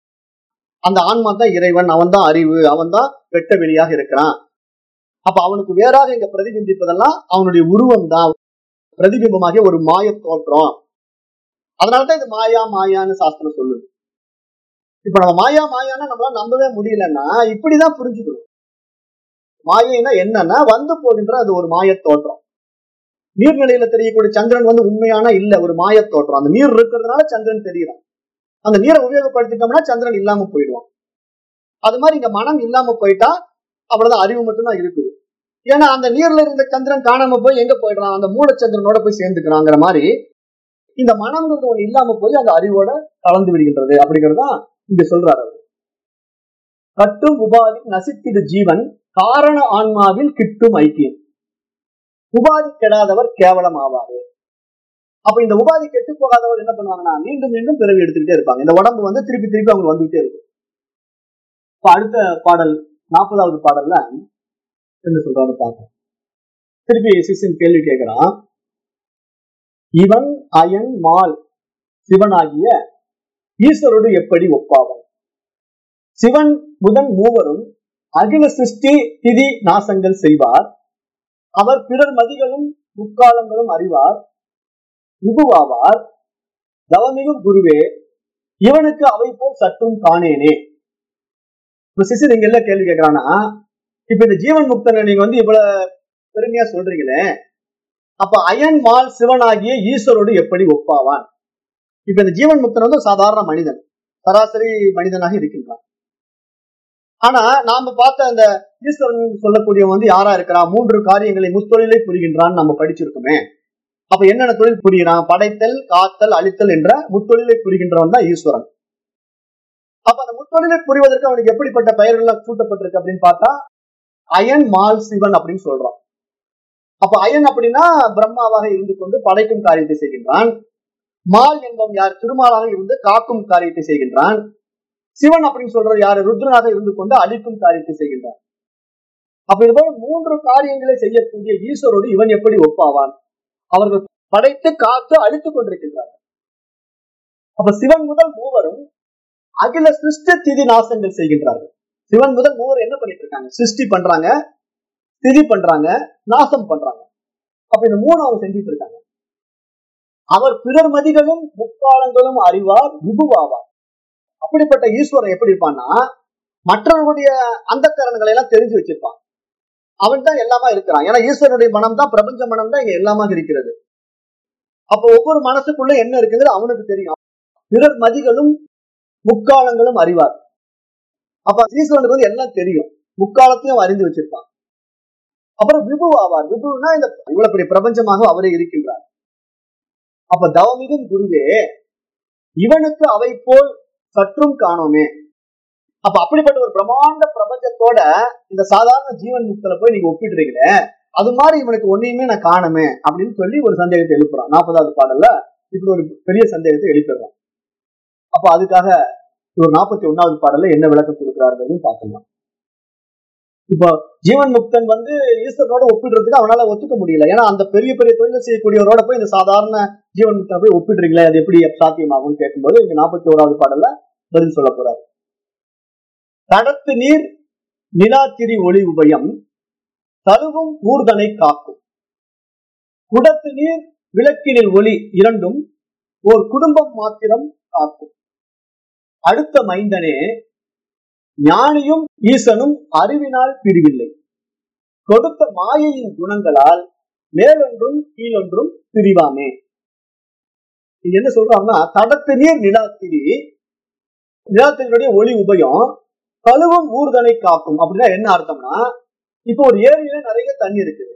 S1: அந்த ஆன்மா தான் இறைவன் அவன் தான் அறிவு அவன் தான் வெட்ட வெளியாக இருக்கிறான் அப்ப அவனுக்கு வேறாக இங்க பிரதிபிம்பிப்பதெல்லாம் அவனுடைய உருவம் தான் பிரதிபிம்பமாகிய ஒரு மாய தோற்றம் அதனாலதான் இது மாயா மாயான்னு சாஸ்திரம் சொல்லுது இப்ப நம்ம மாயா மாயான்னு நம்மளால நம்பவே முடியலன்னா இப்படிதான் புரிஞ்சுக்கணும் மாயைனா என்னன்னா வந்து போகின்ற அது ஒரு மாய தோற்றம் நீர்நிலையில தெரியக்கூடிய சந்திரன் வந்து உண்மையான இல்ல ஒரு மாய தோற்றம் அந்த நீர் இருக்கிறதுனால சந்திரன் தெரியறான் அந்த நீரை உபயோகப்படுத்திட்டோம்னா சந்திரன் இல்லாம போயிடுவான் அது மாதிரி இங்க மனம் இல்லாம போயிட்டா அவ்வளவுதான் அறிவு மட்டும்தான் இருக்குது ஏன்னா அந்த நீர்ல இருந்த சந்திரன் காணாம போய் எங்க போயிடுறான் அந்த மூலச்சந்திரனோட போய் சேர்ந்துக்கிறாங்கிற மாதிரி இந்த மனம்ங்கிறது ஒண்ணு இல்லாம போய் அந்த அறிவோட கலந்து விடுகின்றது அப்படிங்கிறது தான் இங்க சொல்றாரு அவர் கட்டும் உபாதி நசித்திடு ஜீவன் காரண ஆன்மாவில் கிட்டும் ஐக்கியம் உபாதி கெடாதவர் கேவலம் ஆவாரு அப்ப இந்த உபாதி கெட்டு போகாதவர் என்ன பண்ணுவாங்கன்னா மீண்டும் மீண்டும் பிறவி எடுத்துக்கிட்டே இருப்பாங்க இந்த உடம்பு வந்து திருப்பி திருப்பி அவங்க வந்துகிட்டே இருக்கும் இப்ப அடுத்த பாடல் நாற்பதாவது பாடல்ல என்ன சொல்றாரு பார்ப்போம் திருப்பி சிசின் கேள்வி கேட்கிறான் இவன் அயன் மால் சிவனாகிய ஈஸ்வரோடு எப்படி ஒப்பாவன் சிவன் புதன் மூவரும் அகில சிருஷ்டி திதி நாசங்கள் செய்வார் அவர் பிறர் மதிகளும் முக்காலங்களும் அறிவார் விபுவாவார் தவமிகு குருவே இவனுக்கு அவை போல் சற்றும் காணேனே இப்ப சிசு நீங்க என்ன கேள்வி கேட்கறான்னா இப்ப இந்த ஜீவன் முக்தனை நீங்க வந்து இவ்வளவு பெருமையா சொல்றீங்களே அப்ப அயன் மால் சிவனாகிய ஈஸ்வரோடு எப்படி ஒப்பாவான் இப்ப இந்த ஜீவன் முக்தன் வந்து ஒரு சாதாரண மனிதன் சராசரி மனிதனாக இருக்கின்றான் ஆனா நாம பார்த்த அந்த ஈஸ்வரன் சொல்லக்கூடியவன் வந்து யாரா இருக்கிறான் மூன்று காரியங்களை முத்தொழிலை புரிகின்றான் நம்ம படிச்சிருக்கோமே அப்ப என்னென்ன தொழில் புரிகிறான் படைத்தல் காத்தல் அழித்தல் என்ற முத்தொழிலை புரிகின்றவன் தான் ஈஸ்வரன் அப்ப அந்த முத்தொழிலை புரிவதற்கு அவனுக்கு எப்படிப்பட்ட பெயர்கள் சூட்டப்பட்டிருக்கு அப்படின்னு பார்த்தா அயன் மால் சிவன் அப்படின்னு சொல்றான் அப்ப அயன் அப்படின்னா பிரம்மாவாக இருந்து கொண்டு படைக்கும் காரியத்தை செய்கின்றான் மால் என்பவன் யார் திருமாலாக இருந்து காக்கும் காரியத்தை செய்கின்றான் சிவன் அப்படின்னு சொல்றது யாரு ருத்ரனாக இருந்து கொண்டு அழிக்கும் காரியத்தை செய்கின்றான் அப்ப இது போல மூன்று காரியங்களை செய்யக்கூடிய ஈஸ்வரோடு இவன் எப்படி ஒப்பாவான் அவர்கள் படைத்து காத்து அழித்துக் கொண்டிருக்கின்றார்கள் அப்ப சிவன் முதல் மூவரும் அகில சிருஷ்டி திதி நாசங்கள் செய்கின்றார்கள் சிவன் முதல் மூவர் என்ன பண்ணிட்டு இருக்காங்க சிருஷ்டி பண்றாங்க திதி பண்றாங்க நாசம் பண்றாங்க அப்ப இந்த மூணு அவங்க செஞ்சுட்டு இருக்காங்க அவர் பிறர் மதிகளும் முக்காலங்களும் அறிவார் விபுவாவார் அப்படிப்பட்ட ஈஸ்வரன் எப்படி இருப்பான்னா மற்றவர்களுடைய அந்த கரணங்களை எல்லாம் தெரிஞ்சு வச்சிருப்பான் அவன் தான் எல்லாமா இருக்கிறான் ஏன்னா ஈஸ்வரனுடைய மனம் தான் பிரபஞ்ச மனம் தான் இங்க எல்லாமாக இருக்கிறது அப்ப ஒவ்வொரு மனசுக்குள்ள என்ன இருக்குங்கிறது அவனுக்கு தெரியும் பிறர் மதிகளும் முக்காலங்களும் அறிவார் அப்ப ஈஸ்வரனுக்கு வந்து எல்லாம் தெரியும் முக்காலத்தையும் அவன் அறிந்து வச்சிருப்பான் அப்புறம் விபு ஆவார் விபுனா இந்த இவ்வளவு பெரிய பிரபஞ்சமாக அவரே இருக்கின்றார் அப்ப தவமிகும் குருவே இவனுக்கு அவை போல் சற்றும் காணோமே அப்ப அப்படிப்பட்ட ஒரு பிரம்மாண்ட பிரபஞ்சத்தோட இந்த சாதாரண ஜீவன் முக்தல போய் நீங்க ஒப்பிடுறீங்களே அது மாதிரி இவனுக்கு ஒன்னையுமே நான் காணுமே அப்படின்னு சொல்லி ஒரு சந்தேகத்தை எழுப்புறான் நாற்பதாவது பாடல்ல இப்படி ஒரு பெரிய சந்தேகத்தை எழுப்பிடுறான் அப்ப அதுக்காக ஒரு நாற்பத்தி ஒன்னாவது பாடல்ல என்ன விளக்கம் கொடுக்கிறாருன்னு பார்க்கலாம் இப்போ ஜீவன் முக்தன் வந்து ஈஸ்வரனோட ஒப்பிடுறதுக்கு அவனால ஒத்துக்க முடியல ஏன்னா அந்த பெரிய பெரிய தொழிலை செய்யக்கூடியவரோட போய் இந்த சாதாரண ஜீவன் முக்தனை போய் ஒப்பிடுறீங்களே அது எப்படி சாத்தியமாகும்னு கேட்கும்போது இங்க நாற்பத்தி ஓராவது பாடல்ல பதில் சொல்ல போறாரு தடத்து நீர் நிலாத்திரி ஒளி உபயம் தருவும் ஊர்தனை காக்கும் குடத்து நீர் விளக்கினில் ஒளி இரண்டும் ஓர் குடும்பம் மாத்திரம் காக்கும் அடுத்த மைந்தனே ஞானியும் ஈசனும் அறிவினால் பிரிவில்லை கொடுத்த மாயையின் குணங்களால் மேலொன்றும் கீழொன்றும் பிரிவாமே இங்க என்ன சொல்றாங்கன்னா தடத்து நீர் நிலாத்திரி நிலாத்திரியுடைய ஒளி உபயம் கழுவும் ஊர்தனை காக்கும் அப்படின்னா என்ன அர்த்தம்னா இப்போ ஒரு ஏரியில நிறைய தண்ணி இருக்குது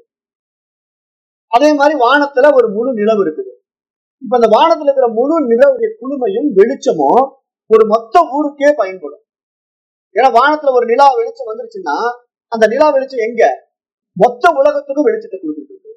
S1: அதே மாதிரி வானத்துல ஒரு முழு நிலவு இருக்குது இப்ப அந்த வானத்துல இருக்கிற முழு நிலவுடைய குளுமையும் வெளிச்சமும் ஒரு மொத்த ஊருக்கே பயன்படும் ஏன்னா வானத்துல ஒரு நிலா வெளிச்சம் வந்துருச்சுன்னா அந்த நிலா வெளிச்சம் எங்க மொத்த உலகத்துக்கும் வெளிச்சத்தை கொடுத்துட்டு இருக்கு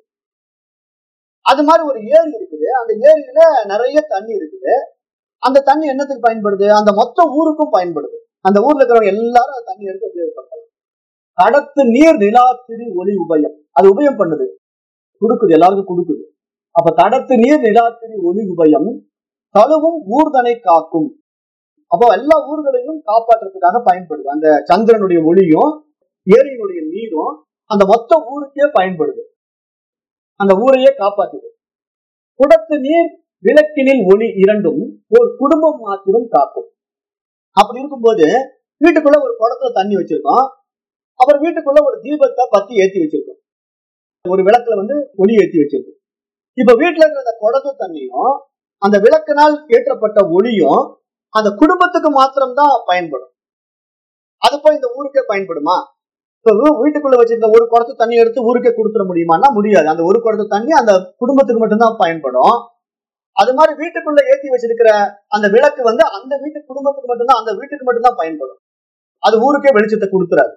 S1: அது மாதிரி ஒரு ஏரி இருக்குது அந்த ஏரியில நிறைய தண்ணி இருக்குது அந்த தண்ணி என்னத்துக்கு பயன்படுது அந்த மொத்த ஊருக்கும் பயன்படுது அந்த ஊர்ல இருக்கிறவங்க எல்லாரும் அந்த தண்ணி எடுத்து உபயோகப்படுத்தலாம் கடத்து நீர் நிலாத்திரி ஒளி உபயம் அது உபயம் பண்ணுது கொடுக்குது எல்லாருக்கும் கொடுக்குது அப்ப தடத்து நீர் நிலாத்திரி ஒளி உபயம் தழுவும் ஊர்தனை காக்கும் அப்போ எல்லா ஊர்களையும் காப்பாற்றுறதுக்காக பயன்படுது அந்த சந்திரனுடைய ஒளியும் ஏரியினுடைய நீரும் அந்த மொத்த ஊருக்கே பயன்படுது அந்த ஊரையே காப்பாற்றுது குடத்து நீர் விளக்கினில் ஒளி இரண்டும் ஒரு குடும்பம் மாத்திரம் காக்கும் அப்படி இருக்கும்போது வீட்டுக்குள்ள ஒரு குடத்துல தண்ணி வச்சிருக்கோம் அப்புறம் வீட்டுக்குள்ள ஒரு தீபத்தை பத்தி ஏத்தி வச்சிருக்கோம் ஒரு விளக்குல வந்து ஒளி ஏத்தி வச்சிருக்கோம் இப்ப வீட்டுல இருக்கிற அந்த குடத்து தண்ணியும் அந்த விளக்கினால் ஏற்றப்பட்ட ஒளியும் அந்த குடும்பத்துக்கு மாத்திரம்தான் பயன்படும் அது போய் இந்த ஊருக்கே பயன்படுமா இப்ப வீ- வீட்டுக்குள்ள வச்சிருந்த ஒரு குடத்து தண்ணி எடுத்து ஊருக்கே கொடுத்துட முடியுமான்னா முடியாது அந்த ஒரு குடத்து தண்ணி அந்த குடும்பத்துக்கு மட்டும்தான் பயன்படும் அது மாதிரி வீட்டுக்குள்ள ஏத்தி வச்சிருக்கிற அந்த விளக்கு வந்து அந்த வீட்டு குடும்பத்துக்கு மட்டும்தான் அந்த வீட்டுக்கு மட்டும்தான் பயன்படும் அது ஊருக்கே வெளிச்சத்தை கொடுத்துறாரு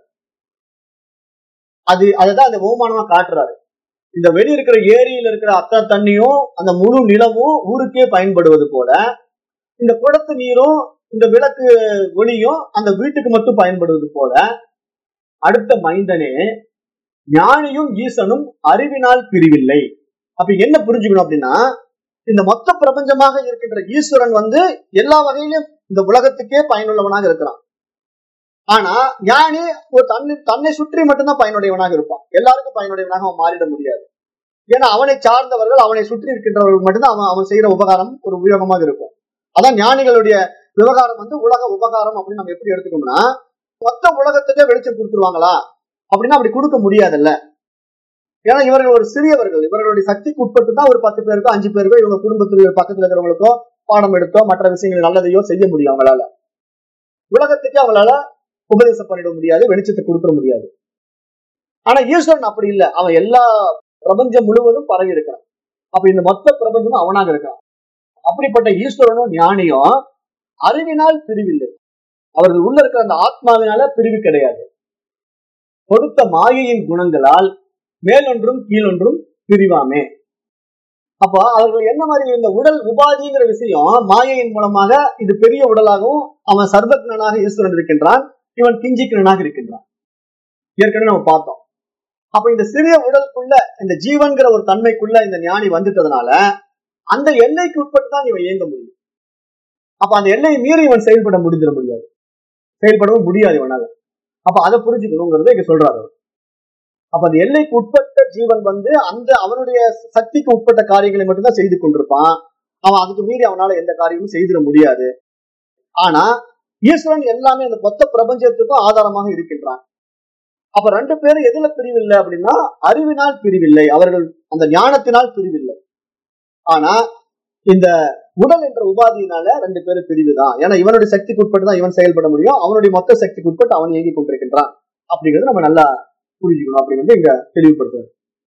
S1: அது அதுதான் அந்த ஓமானமா காட்டுறாரு இந்த வெளிய இருக்கிற ஏரியில இருக்கிற அத்தனை தண்ணியும் அந்த முழு நிலமும் ஊருக்கே பயன்படுவது போல இந்த குடத்து நீரும் இந்த விளக்கு ஒளியும் அந்த வீட்டுக்கு மட்டும் பயன்படுவது போல அடுத்த மைந்தனே ஞானியும் ஈசனும் அறிவினால் பிரிவில்லை அப்ப என்ன புரிஞ்சுக்கணும் அப்படின்னா இந்த மொத்த பிரபஞ்சமாக இருக்கின்ற ஈஸ்வரன் வந்து எல்லா வகையிலும் இந்த உலகத்துக்கே பயனுள்ளவனாக இருக்கிறான் ஆனா ஞானி ஒரு தன்னை தன்னை சுற்றி மட்டும்தான் பயனுடையவனாக இருப்பான் எல்லாருக்கும் பயனுடையவனாக அவன் மாறிட முடியாது ஏன்னா அவனை சார்ந்தவர்கள் அவனை சுற்றி இருக்கின்றவர்கள் மட்டும்தான் அவன் அவன் செய்யற உபகாரம் ஒரு உபயோகமாக இருக்கும் அதான் ஞானிகளுடைய விவகாரம் வந்து உலக உபகாரம் அப்படின்னு நம்ம எப்படி எடுத்துக்கோம்னா மொத்த உலகத்துக்கே வெளிச்சம் கொடுத்துருவாங்களா அப்படின்னா அப்படி கொடுக்க முடியாதுல்ல ஏன்னா இவர்கள் ஒரு சிறியவர்கள் இவர்களுடைய சக்திக்கு உட்பட்டு தான் ஒரு பத்து பேருக்கோ அஞ்சு பேருக்கோ இவங்க குடும்பத்தில் பக்கத்துல இருக்கிறவங்களுக்கோ பாடம் எடுத்தோ மற்ற விஷயங்கள் நல்லதையோ செய்ய முடியும் அவங்களால உலகத்துக்கு அவங்களால உபதேசம் பண்ணிட முடியாது வெளிச்சத்தை கொடுத்துட முடியாது ஆனா ஈஸ்வரன் அப்படி இல்லை அவன் எல்லா பிரபஞ்சம் முழுவதும் பரவி இருக்கிறான் அப்ப இந்த மொத்த பிரபஞ்சமும் அவனாக இருக்கிறான் அப்படிப்பட்ட ஈஸ்வரனும் ஞானியும் அறிவினால் பிரிவில்லை அவர்கள் உள்ள இருக்கிற அந்த ஆத்மாவினால பிரிவு கிடையாது கொடுத்த மாயையின் குணங்களால் மேலொன்றும் கீழொன்றும் பிரிவாமே அப்ப அவர்கள் என்ன மாதிரி இந்த உடல் உபாதிங்கிற விஷயம் மாயையின் மூலமாக இது பெரிய உடலாகவும் அவன் சர்வக்னனாக ஈஸ்வரன் இருக்கின்றான் இவன் கிஞ்சிக்கணனாக இருக்கின்றான் ஏற்கனவே நம்ம பார்த்தோம் அப்ப இந்த சிறிய உடலுக்குள்ள இந்த ஜீவன்கிற ஒரு தன்மைக்குள்ள இந்த ஞானி வந்துட்டதுனால அந்த எல்லைக்கு உட்பட்டு தான் இவன் இயங்க முடியும் அப்ப அந்த எல்லையை மீறி இவன் செயல்பட முடிஞ்சிட முடியாது செயல்படவும் முடியாது இவனால அப்ப அதை புரிஞ்சுக்கணுங்கிறத இங்க சொல்றாரு அவர். அப்ப அந்த எல்லைக்கு உட்பட்ட ஜீவன் வந்து அந்த அவனுடைய சக்திக்கு உட்பட்ட காரியங்களை மட்டும்தான் செய்து கொண்டிருப்பான் அவன் அதுக்கு மீறி அவனால எந்த காரியமும் செய்திட முடியாது ஆனா ஈஸ்வரன் எல்லாமே அந்த மொத்த பிரபஞ்சத்துக்கும் ஆதாரமாக இருக்கின்றான் அப்ப ரெண்டு பேரும் எதுல பிரிவில்லை அப்படின்னா அறிவினால் பிரிவில்லை அவர்கள் அந்த ஞானத்தினால் பிரிவில்லை ஆனா இந்த உடல் என்ற உபாதியினால ரெண்டு பேரும் பிரிவுதான் ஏன்னா இவனுடைய சக்திக்கு உட்பட்டு தான் இவன் செயல்பட முடியும் அவனுடைய மொத்த சக்திக்கு உட்பட்டு அவன் இயங்கிக் கொண்டிருக்கின்றான் அப்படிங்கிறது நம்ம நல்லா புரிஞ்சுக்கணும் அப்படிங்கிறது இங்க தெளிவுபடுத்துறது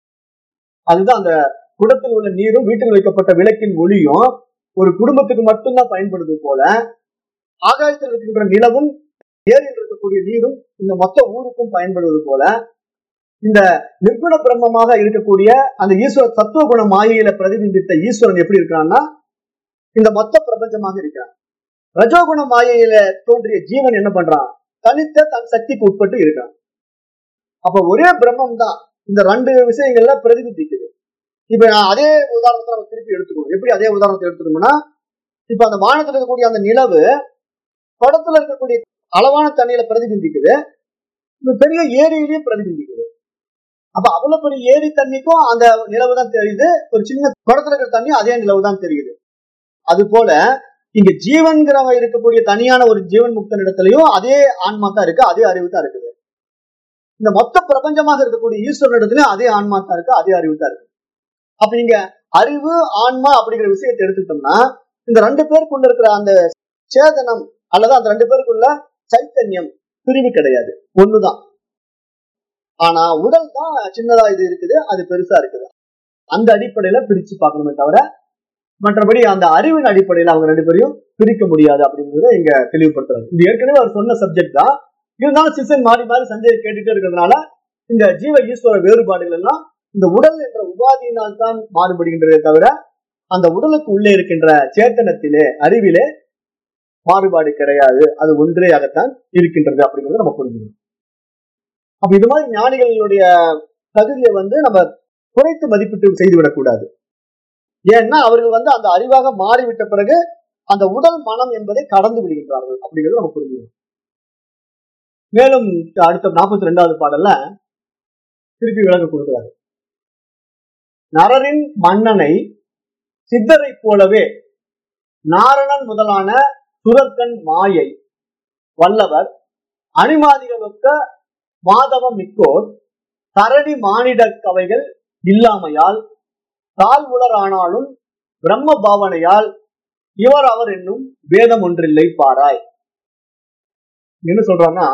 S1: அதுதான் அந்த குடத்தில் உள்ள நீரும் வீட்டில் வைக்கப்பட்ட விளக்கின் ஒளியும் ஒரு குடும்பத்துக்கு மட்டும்தான் பயன்படுது போல ஆகாயத்தில் இருக்கின்ற நிலவும் ஏரியில் இருக்கக்கூடிய நீரும் இந்த மொத்த ஊருக்கும் பயன்படுவது போல இந்த நிர்குண பிரம்மமாக இருக்கக்கூடிய அந்த ஈஸ்வர தத்துவ குண மாயையில பிரதிபிம்பித்த ஈஸ்வரன் எப்படி இருக்கிறான்னா இந்த மொத்த பிரபஞ்சமாக இருக்கிறான் ரஜோகுண மாயையில தோன்றிய ஜீவன் என்ன பண்றான் தனித்த தன் சக்திக்கு உட்பட்டு இருக்கான் அப்ப ஒரே பிரம்மம் தான் இந்த ரெண்டு விஷயங்கள்ல பிரதிபிம்பிக்குது இப்ப நான் அதே உதாரணத்தை நம்ம திருப்பி எடுத்துக்கணும் எப்படி அதே உதாரணத்தை எடுத்துக்கணும்னா இப்ப அந்த வானத்துல இருக்கக்கூடிய அந்த நிலவு படத்துல இருக்கக்கூடிய அளவான தண்ணியில பிரதிபிம்பிக்குது இந்த பெரிய ஏரியிலையும் பிரதிபிம்பிக்குது அப்ப அவ்வளவு பெரிய ஏரி தண்ணிக்கும் அந்த நிலவு தான் தெரியுது ஒரு சின்ன குடத்துல இருக்கிற தண்ணி அதே நிலவு தான் தெரியுது அது போல இங்க ஜீவன்கிறவன் இருக்கக்கூடிய தனியான ஒரு ஜீவன் முக்தன் இடத்துலயும் அதே ஆன்மா தான் இருக்கு அதே அறிவு தான் இருக்குது இந்த மொத்த பிரபஞ்சமாக இருக்கக்கூடிய ஈஸ்வரன் இடத்துலயும் அதே ஆன்மா தான் இருக்கு அதே அறிவு தான் இருக்கு அப்ப இங்க அறிவு ஆன்மா அப்படிங்கிற விஷயத்தை எடுத்துக்கிட்டோம்னா இந்த ரெண்டு பேருக்குள்ள இருக்கிற அந்த சேதனம் அல்லது அந்த ரெண்டு பேருக்குள்ள சைத்தன்யம் பிரிவு கிடையாது ஒண்ணுதான் ஆனா உடல் தான் சின்னதா இது இருக்குது அது பெருசா இருக்குது அந்த அடிப்படையில பிரிச்சு பார்க்கணுமே தவிர மற்றபடி அந்த அறிவின் அடிப்படையில அவங்க ரெண்டு பேரையும் பிரிக்க முடியாது அப்படிங்கறத இங்க தெளிவுபடுத்துறாரு இது ஏற்கனவே அவர் சொன்ன சப்ஜெக்ட் தான் இருந்தாலும் சிசன் மாறி மாறி சந்தேகம் கேட்டுட்டே இருக்கிறதுனால இந்த ஜீவ ஈஸ்வர வேறுபாடுகள் எல்லாம் இந்த உடல் என்ற உபாதியினால் தான் மாறுபடுகின்றதே தவிர அந்த உடலுக்கு உள்ளே இருக்கின்ற சேத்தனத்திலே அறிவிலே மாறுபாடு கிடையாது அது ஒன்றேயாகத்தான் இருக்கின்றது அப்படிங்கறத நம்ம புரிஞ்சுக்கணும் அப்ப இது மாதிரி ஞானிகளுடைய தகுதியை வந்து நம்ம குறைத்து மதிப்பீட்டு செய்துவிடக் கூடாது ஏன்னா அவர்கள் வந்து அந்த அறிவாக மாறிவிட்ட பிறகு அந்த உடல் மனம் என்பதை கடந்து விடுகின்றார்கள் அப்படிங்கிறது நம்ம புரிஞ்சுக்கணும் மேலும் அடுத்த நாற்பத்தி ரெண்டாவது பாடல்ல திருப்பி விளங்க கொடுக்கிறாரு நரரின் மன்னனை சித்தரை போலவே நாரணன் முதலான சுரர்கண் மாயை வல்லவர் அணிமாதிகளுக்க மாதவம் மிக்கோர் தரடி மானிட கவைகள் இல்லாமையால் தாழ் உலரானாலும் பிரம்ம பாவனையால் இவர் அவர் என்னும் வேதம் ஒன்றில்லை பாராய் என்ன சொல்றான்னா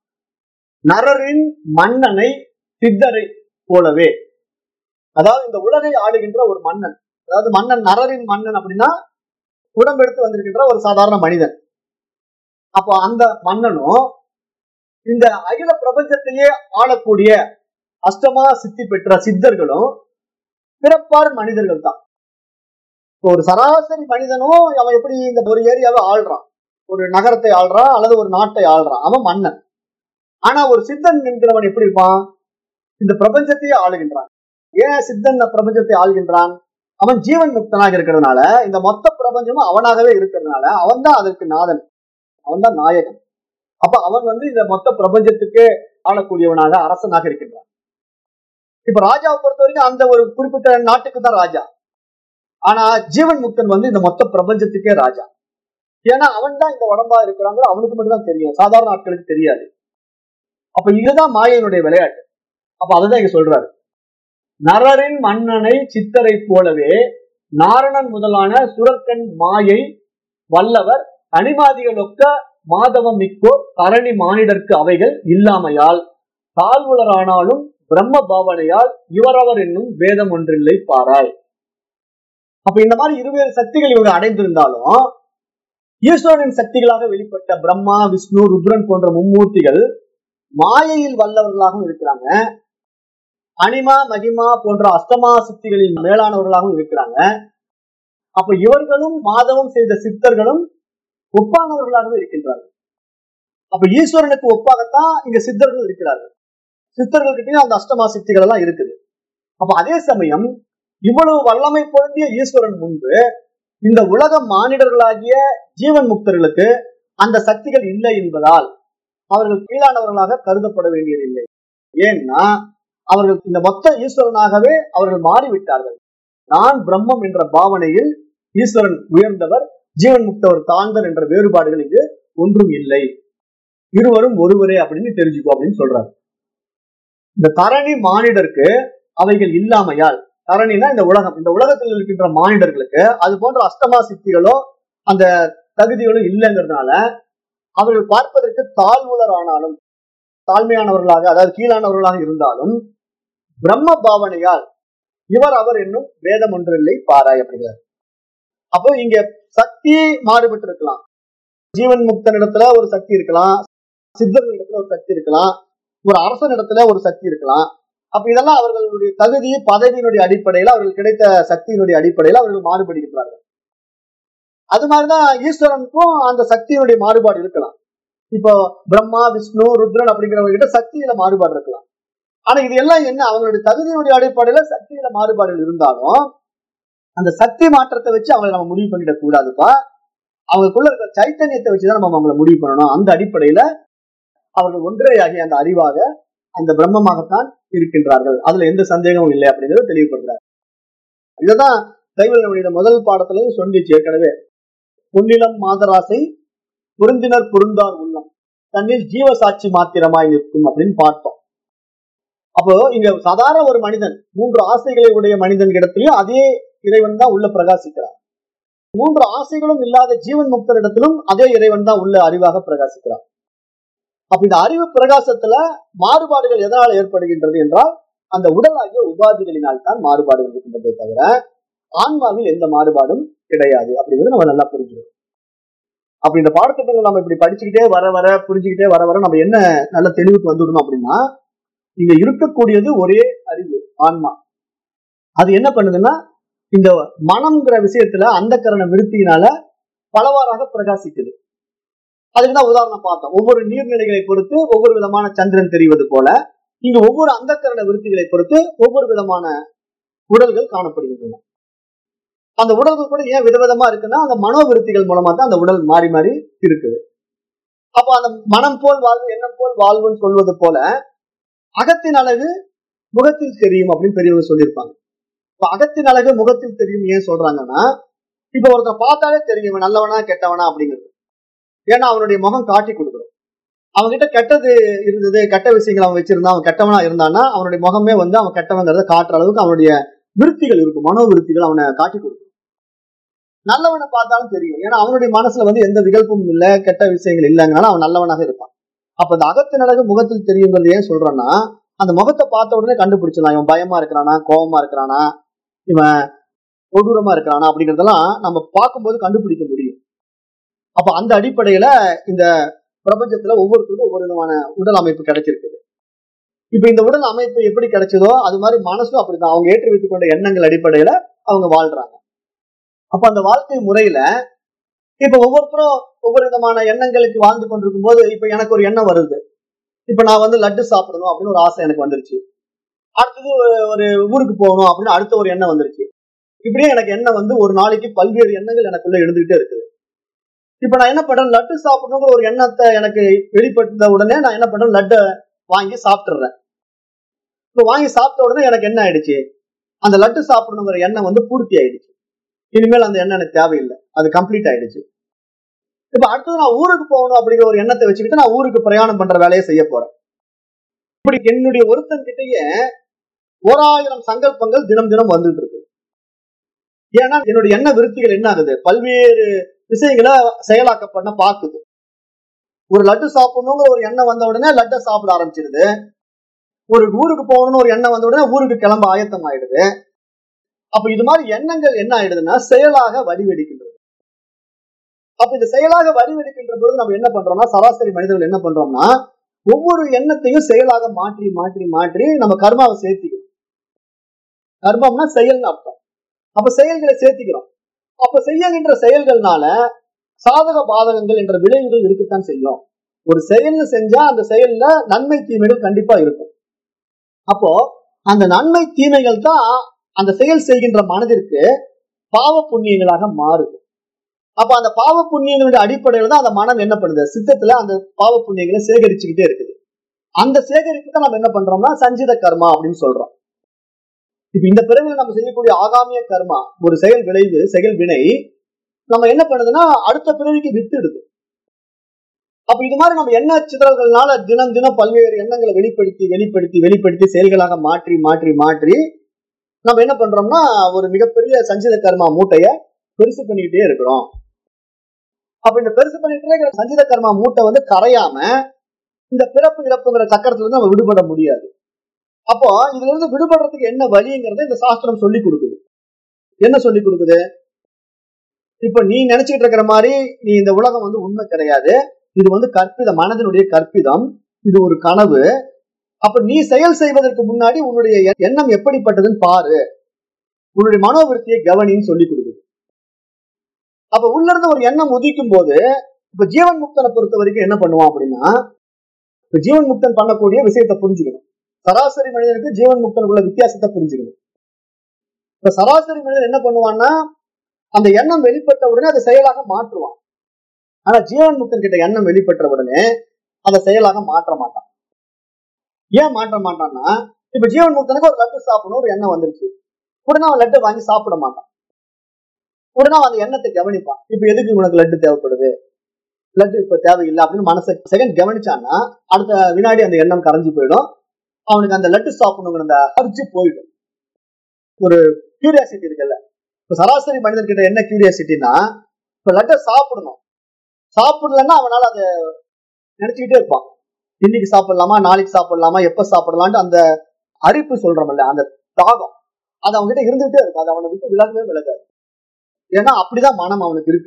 S1: நரரின் மன்னனை சித்தரை போலவே அதாவது இந்த உலகை ஆளுகின்ற ஒரு மன்னன் அதாவது மன்னன் நரரின் மன்னன் அப்படின்னா உடம்பெடுத்து வந்திருக்கின்ற ஒரு சாதாரண மனிதன் அப்போ அந்த மன்னனும் இந்த அகில பிரபஞ்சத்தையே ஆளக்கூடிய அஷ்டமா சித்தி பெற்ற சித்தர்களும் பிறப்பார் மனிதர்கள் தான் ஒரு சராசரி மனிதனும் அவன் எப்படி இந்த ஒரு ஏரியாவை ஆள்றான் ஒரு நகரத்தை ஆள்றான் அல்லது ஒரு நாட்டை ஆள்றான் அவன் மன்னன் ஆனா ஒரு சித்தன் என்கிறவன் எப்படி இருப்பான் இந்த பிரபஞ்சத்தையே ஆளுகின்றான் ஏன் சித்தன் இந்த பிரபஞ்சத்தை ஆள்கின்றான் அவன் ஜீவன் முக்தனாக இருக்கிறதுனால இந்த மொத்த பிரபஞ்சமும் அவனாகவே இருக்கிறதுனால அவன் தான் அதற்கு நாதன் அவன் தான் நாயகன் அப்ப அவன் வந்து இந்த மொத்த பிரபஞ்சத்துக்கே ஆளக்கூடியவனாக அரசனாக இருக்கின்றான் இப்ப ராஜாவை பொறுத்த வரைக்கும் அந்த ஒரு குறிப்பிட்ட நாட்டுக்கு தான் ராஜா ஆனா ஜீவன் முக்தன் வந்து இந்த மொத்த பிரபஞ்சத்துக்கே ராஜா ஏன்னா அவன் தான் இந்த உடம்பா இருக்கிறாங்க அவனுக்கு மட்டும் தான் தெரியும் சாதாரண ஆட்களுக்கு தெரியாது அப்ப இதுதான் மாயையினுடைய விளையாட்டு அப்ப அதுதான் இங்க சொல்றாரு நரரின் மன்னனை சித்தரை போலவே நாரணன் முதலான சுரக்கன் மாயை வல்லவர் அனிமாதிகளொக்க மாதவம் மிக்கோர் தரணி மானிடர்க்கு அவைகள் இல்லாமையால் தாழ்வுலரானாலும் பிரம்ம பாவனையால் இவரவர் என்னும் வேதம் ஒன்றில்லை பாராய் அப்ப இந்த மாதிரி இருவேறு சக்திகள் இவங்க அடைந்திருந்தாலும் ஈஸ்வரனின் சக்திகளாக வெளிப்பட்ட பிரம்மா விஷ்ணு ருத்ரன் போன்ற மும்மூர்த்திகள் மாயையில் வல்லவர்களாகவும் இருக்கிறாங்க அனிமா மகிமா போன்ற அஷ்டமா சக்திகளின் மேலானவர்களாகவும் இருக்கிறாங்க அப்ப இவர்களும் மாதவம் செய்த சித்தர்களும் ஒப்பானவர்களாகவே இருக்கின்றார்கள் அப்ப ஈஸ்வரனுக்கு ஒப்பாகத்தான் இங்க சித்தர்கள் இருக்கிறார்கள் சித்தர்கள் கிட்டயும் அந்த அஷ்டமா சக்திகள் எல்லாம் இருக்குது அப்ப அதே சமயம் இவ்வளவு வல்லமை பொருந்திய ஈஸ்வரன் முன்பு இந்த உலக மானிடர்களாகிய ஜீவன் முக்தர்களுக்கு அந்த சக்திகள் இல்லை என்பதால் அவர்கள் கீழானவர்களாக கருதப்பட வேண்டியதில்லை ஏன்னா அவர்கள் இந்த மொத்த ஈஸ்வரனாகவே அவர்கள் மாறிவிட்டார்கள் நான் பிரம்மம் என்ற பாவனையில் ஈஸ்வரன் உயர்ந்தவர் ஜீவன் முக்தவர் தாழ்ந்தர் என்ற வேறுபாடுகள் இங்கு ஒன்றும் இல்லை இருவரும் ஒருவரே அப்படின்னு தெரிஞ்சுக்கோ அப்படின்னு சொல்றாரு இந்த தரணி மானிடருக்கு அவைகள் இல்லாமையால் தரணினா இந்த உலகம் இந்த உலகத்தில் இருக்கின்ற மானிடர்களுக்கு அது போன்ற அஷ்டமா சித்திகளோ அந்த தகுதிகளும் இல்லைங்கிறதுனால அவர்கள் பார்ப்பதற்கு தாழ்வுலர் ஆனாலும் தாழ்மையானவர்களாக அதாவது கீழானவர்களாக இருந்தாலும் பிரம்ம பாவனையால் இவர் அவர் என்னும் வேதம் ஒன்றில்லை பாராய் அப்படிங்கிறார் அப்போ இங்க சக்தி மாறுபட்டு இருக்கலாம் ஜீவன் முக்தன் இடத்துல ஒரு சக்தி இருக்கலாம் சித்தர்கள் இடத்துல ஒரு சக்தி இருக்கலாம் ஒரு அரசன் இடத்துல ஒரு சக்தி இருக்கலாம் அப்ப இதெல்லாம் அவர்களுடைய தகுதி பதவியினுடைய அடிப்படையில் அவர்கள் கிடைத்த சக்தியினுடைய அடிப்படையில் அவர்கள் மாறுபடுகின்றார்கள் அது மாதிரிதான் ஈஸ்வரனுக்கும் அந்த சக்தியினுடைய மாறுபாடு இருக்கலாம் இப்போ பிரம்மா விஷ்ணு ருத்ரன் அப்படிங்கிறவங்க கிட்ட சக்தியில மாறுபாடு இருக்கலாம் ஆனா இது எல்லாம் என்ன அவங்களுடைய தகுதியினுடைய அடிப்படையில சக்தியில மாறுபாடுகள் இருந்தாலும் அந்த சக்தி மாற்றத்தை வச்சு அவங்களை நம்ம முடிவு பண்ணிடக் கூடாதுப்பா அவங்களுக்குள்ள இருக்கிற சைத்தன்யத்தை வச்சுதான் நம்ம அவங்களை முடிவு பண்ணணும் அந்த அடிப்படையில அவர்கள் ஒன்றையாகிய அந்த அறிவாக அந்த பிரம்மமாகத்தான் இருக்கின்றார்கள் அதுல எந்த சந்தேகமும் இல்லை அப்படிங்கறத தெளிவுபடுறார் இதுதான் கைவல்லுடைய முதல் பாடத்திலையும் சொல்லிச்சு ஏற்கனவே பொன்னிலம் மாதராசை பொருந்தினர் பொருந்தார் உள்ளம் தன்னில் ஜீவசாட்சி மாத்திரமாய் நிற்கும் அப்படின்னு பார்த்தோம் அப்போ இங்க சாதாரண ஒரு மனிதன் மூன்று ஆசைகளை உடைய மனிதன் இடத்திலையும் அதே இறைவன் தான் உள்ள பிரகாசிக்கிறார் மூன்று ஆசைகளும் இல்லாத ஜீவன் முக்தர் இடத்திலும் அதே இறைவன் தான் உள்ள அறிவாக பிரகாசிக்கிறார் அப்ப இந்த அறிவு பிரகாசத்துல மாறுபாடுகள் எதனால் ஏற்படுகின்றது என்றால் அந்த உடலாகிய உபாதிகளினால் தான் மாறுபாடுகள் இருக்கின்றதே தவிர ஆன்மாவில் எந்த மாறுபாடும் கிடையாது அப்படிங்கிறது நம்ம நல்லா புரிஞ்சுக்கணும் அப்ப இந்த பாடத்திட்டங்கள் நம்ம இப்படி படிச்சுக்கிட்டே வர வர புரிஞ்சுக்கிட்டே வர வர நம்ம என்ன நல்ல தெளிவுக்கு வந்துடணும் அப்படின்னா இங்க இருக்கக்கூடியது ஒரே அறிவு ஆன்மா அது என்ன பண்ணுதுன்னா இந்த மனம்ங்கிற விஷயத்துல அந்த கரண விருத்தியினால பலவாறாக பிரகாசிக்குது அதுக்குதான் உதாரணம் பார்த்தோம் ஒவ்வொரு நீர்நிலைகளை பொறுத்து ஒவ்வொரு விதமான சந்திரன் தெரிவது போல இங்க ஒவ்வொரு அந்தக்கரண விருத்திகளை பொறுத்து ஒவ்வொரு விதமான உடல்கள் காணப்படுகின்றன அந்த உடல்கள் கூட ஏன் விதவிதமா இருக்குன்னா அந்த மனோவிருத்திகள் மூலமா தான் அந்த உடல் மாறி மாறி இருக்குது அப்ப அந்த மனம் போல் வாழ்வு எண்ணம் போல் வாழ்வுன்னு சொல்வது போல அகத்தின் அழகு முகத்தில் தெரியும் அப்படின்னு பெரியவங்க சொல்லியிருப்பாங்க இப்ப அகத்தின் அழகு முகத்தில் தெரியும் ஏன் சொல்றாங்கன்னா இப்ப ஒருத்தன் பார்த்தாலே தெரியும் இவன் நல்லவனா கெட்டவனா அப்படிங்கிறது ஏன்னா அவனுடைய முகம் காட்டி கொடுக்குறோம் அவன்கிட்ட கெட்டது இருந்தது கெட்ட விஷயங்கள் அவன் வச்சிருந்தான் அவன் கெட்டவனா இருந்தான்னா அவனுடைய முகமே வந்து அவன் கெட்டவங்கிறத காட்டுற அளவுக்கு அவனுடைய விருத்திகள் இருக்கும் மனோ விருத்திகள் அவனை காட்டி கொடுக்கும் நல்லவனை பார்த்தாலும் தெரியும் ஏன்னா அவனுடைய மனசுல வந்து எந்த விகல்பமும் இல்ல கெட்ட விஷயங்கள் இல்லைங்கனால அவன் நல்லவனாக இருப்பான் அப்ப இந்த அகத்தின் அழகு முகத்தில் தெரியுங்கிறது ஏன் சொல்றான்னா அந்த முகத்தை பார்த்த உடனே கண்டுபிடிச்சிடலாம் இவன் பயமா இருக்கிறானா கோபமா இருக்கிறானா இவன் கொடூரமா இருக்கிறானா அப்படிங்கறதெல்லாம் நம்ம பார்க்கும்போது கண்டுபிடிக்க முடியும் அப்ப அந்த அடிப்படையில இந்த பிரபஞ்சத்துல ஒவ்வொருத்தருக்கும் ஒவ்வொரு விதமான உடல் அமைப்பு கிடைச்சிருக்குது இப்ப இந்த உடல் அமைப்பு எப்படி கிடைச்சதோ அது மாதிரி மனசும் அப்படிதான் அவங்க ஏற்றி வைத்துக் கொண்ட எண்ணங்கள் அடிப்படையில அவங்க வாழ்றாங்க அப்ப அந்த வாழ்க்கை முறையில இப்ப ஒவ்வொருத்தரும் ஒவ்வொரு விதமான எண்ணங்களுக்கு வாழ்ந்து கொண்டிருக்கும் போது இப்ப எனக்கு ஒரு எண்ணம் வருது இப்ப நான் வந்து லட்டு சாப்பிடணும் அப்படின்னு ஒரு ஆசை எனக்கு வந்துருச்சு அடுத்தது ஒரு ஊருக்கு போகணும் அப்படின்னு அடுத்த ஒரு எண்ணம் வந்துருச்சு இப்படியே எனக்கு எண்ணம் வந்து ஒரு நாளைக்கு பல்வேறு எண்ணங்கள் எனக்குள்ள எழுந்துகிட்டே இருக்குது இப்ப நான் என்ன பண்றேன் லட்டு சாப்பிடணுங்கிற ஒரு எண்ணத்தை எனக்கு வெளிப்படுத்த உடனே நான் என்ன பண்றேன் லட்டை வாங்கி சாப்பிட்டுறேன் இப்ப வாங்கி சாப்பிட்ட உடனே எனக்கு என்ன ஆயிடுச்சு அந்த லட்டு சாப்பிடணுங்கிற எண்ணம் வந்து பூர்த்தி ஆயிடுச்சு இனிமேல் அந்த எண்ணம் எனக்கு தேவையில்லை அது கம்ப்ளீட் ஆயிடுச்சு இப்ப அடுத்தது நான் ஊருக்கு போகணும் அப்படிங்கிற ஒரு எண்ணத்தை வச்சுக்கிட்டு நான் ஊருக்கு பிரயாணம் பண்ற வேலையை செய்ய போறேன் இப்படி என்னுடைய ஒருத்தன் கிட்டயே ஓராயிரம் சங்கல்பங்கள் தினம் தினம் வந்துட்டு இருக்கு ஏன்னா என்னுடைய எண்ண விருத்திகள் என்ன ஆகுது பல்வேறு விஷயங்களை செயலாக்க பண்ண பாக்குது ஒரு லட்டு சாப்பிடணுங்கிற ஒரு எண்ணம் வந்த உடனே லட்டை சாப்பிட ஆரம்பிச்சிருது ஒரு ஊருக்கு போகணும்னு ஒரு எண்ணம் வந்த உடனே ஊருக்கு கிளம்ப ஆயத்தம் ஆயிடுது அப்ப இது மாதிரி எண்ணங்கள் என்ன ஆயிடுதுன்னா செயலாக வடிவெடுக்கின்றது அப்ப இந்த செயலாக வடிவெடுக்கின்ற பொழுது நம்ம என்ன பண்றோம்னா சராசரி மனிதர்கள் என்ன பண்றோம்னா ஒவ்வொரு எண்ணத்தையும் செயலாக மாற்றி மாற்றி மாற்றி நம்ம கர்மாவை சேர்த்திக்கிறோம் கர்மம்னா செயல்னு அர்த்தம் அப்ப செயல்களை சேர்த்திக்கிறோம் அப்ப செய்யுகின்ற செயல்கள்னால சாதக பாதகங்கள் என்ற விளைவுகள் இருக்கத்தான் செய்யும் ஒரு செயல்னு செஞ்சா அந்த செயல்ல நன்மை தீமைகள் கண்டிப்பா இருக்கும் அப்போ அந்த நன்மை தீமைகள் தான் அந்த செயல் செய்கின்ற மனதிற்கு பாவ புண்ணியங்களாக மாறுது அப்ப அந்த பாவ புண்ணியங்களுடைய அடிப்படையில தான் அந்த மனம் என்ன பண்ணுது சித்தத்துல அந்த பாவ புண்ணியங்களை சேகரிச்சுக்கிட்டே இருக்குது அந்த சேகரிப்பு தான் நம்ம என்ன பண்றோம்னா சஞ்சித கர்மா அப்படின்னு சொல்றோம் இப்ப இந்த பிறவில நம்ம செய்யக்கூடிய ஆகாமிய கர்மா ஒரு செயல் விளைவு செயல் வினை நம்ம என்ன பண்ணுதுன்னா அடுத்த பிறவிக்கு வித்துடுது அப்ப இது மாதிரி நம்ம எண்ண சிதறல்கள்னால தினம் தினம் பல்வேறு எண்ணங்களை வெளிப்படுத்தி வெளிப்படுத்தி வெளிப்படுத்தி செயல்களாக மாற்றி மாற்றி மாற்றி நம்ம என்ன பண்றோம்னா ஒரு மிகப்பெரிய சஞ்சித கர்மா மூட்டைய பெருசு பண்ணிக்கிட்டே இருக்கிறோம் அப்ப இந்த பெருசு பண்ணிட்டு இருக்கிற சஞ்சித கர்மா மூட்டை வந்து கரையாம இந்த பிறப்பு இறப்புங்கிற சக்கரத்துல இருந்து நம்ம விடுபட முடியாது அப்போ இதுல இருந்து விடுபடுறதுக்கு என்ன வழிங்கிறத இந்த சாஸ்திரம் சொல்லி கொடுக்குது என்ன சொல்லி கொடுக்குது இப்ப நீ நினைச்சுக்கிட்டு இருக்கிற மாதிரி நீ இந்த உலகம் வந்து உண்மை கிடையாது இது வந்து கற்பிதம் மனதினுடைய கற்பிதம் இது ஒரு கனவு அப்ப நீ செயல் செய்வதற்கு முன்னாடி உன்னுடைய எண்ணம் எப்படிப்பட்டதுன்னு பாரு உன்னுடைய மனோவிருத்தியை கவனின்னு சொல்லி கொடுக்குது அப்ப உள்ள இருந்து ஒரு எண்ணம் உதிக்கும் போது இப்ப ஜீவன் முக்தனை பொறுத்த வரைக்கும் என்ன பண்ணுவான் அப்படின்னா இப்ப ஜீவன் முக்தன் பண்ணக்கூடிய விஷயத்தை புரிஞ்சுக்கணும் சராசரி மனிதனுக்கு ஜீவன் முக்தனுக்குள்ள வித்தியாசத்தை புரிஞ்சுக்கணும் இப்ப சராசரி மனிதன் என்ன பண்ணுவான்னா அந்த எண்ணம் வெளிப்பட்ட உடனே அதை செயலாக மாற்றுவான் ஆனா ஜீவன் முக்தன் கிட்ட எண்ணம் வெளிப்பட்ட உடனே அதை செயலாக மாற்ற மாட்டான் ஏன் மாற்ற மாட்டான்னா இப்ப ஜீவன் முக்தனுக்கு ஒரு லட்டு சாப்பிடணும் ஒரு எண்ணம் வந்துருச்சு உடனே அவன் லட்டு வாங்கி சாப்பிட மாட்டான் உடனே அவன் அந்த எண்ணத்தை கவனிப்பான் இப்ப எதுக்கு உனக்கு லட்டு தேவைப்படுது லட்டு இப்ப தேவையில்லை அப்படின்னு மனசை செகண்ட் கவனிச்சான்னா அடுத்த வினாடி அந்த எண்ணம் கரைஞ்சு போயிடும் அவனுக்கு அந்த லட்டு சாப்பிடணுங்கிற அந்த அரிச்சு போயிடும் ஒரு கியூரியாசிட்டி இருக்குல்ல இப்ப சராசரி மனிதன் கிட்ட என்ன கியூரியாசிட்டினா இப்ப லட்டை சாப்பிடணும் சாப்பிடலன்னா அவனால அதை நினைச்சுக்கிட்டே இருப்பான் இன்னைக்கு சாப்பிடலாமா நாளைக்கு சாப்பிடலாமா எப்ப சாப்பிடலான்ட்டு அந்த அரிப்பு சொல்றோம்ல அந்த தாகம் அது அவன்கிட்ட இருந்துகிட்டே இருக்கும் அது அவனை விட்டு விலகவே விலகாது ஏன்னா அப்படிதான் மனம் அவனுக்கு இருக்கு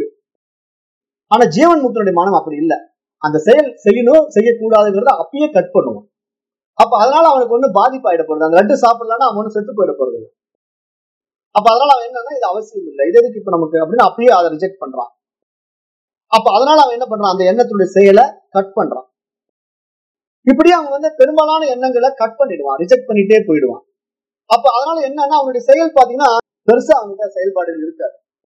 S1: ஆனா ஜீவன் முக்தனுடைய மனம் அப்படி இல்லை அந்த செயல் செய்யணும் செய்யக்கூடாதுங்கிறத அப்பயே கட் பண்ணுவான் அப்ப அதனால அவனுக்கு ஒண்ணு பாதிப்பாயிட போறது அந்த லட்டு சாப்பிடலன்னா அவன் ஒண்ணு செத்து போயிட போறது இல்லை அப்ப அதனால அவன் என்னன்னா இது அவசியம் இல்லை இது எதுக்கு இப்ப நமக்கு அப்படின்னு அப்பயே அதை ரிஜெக்ட் பண்றான் அப்ப அதனால அவன் என்ன பண்றான் அந்த எண்ணத்துடைய செயலை கட் பண்றான் இப்படி அவன் வந்து பெரும்பாலான எண்ணங்களை கட் பண்ணிடுவான் ரிஜெக்ட் பண்ணிட்டே போயிடுவான் அப்ப அதனால என்னன்னா அவனுடைய செயல் பாத்தீங்கன்னா பெருசா அவனுக்கு செயல்பாடுகள் இருக்காது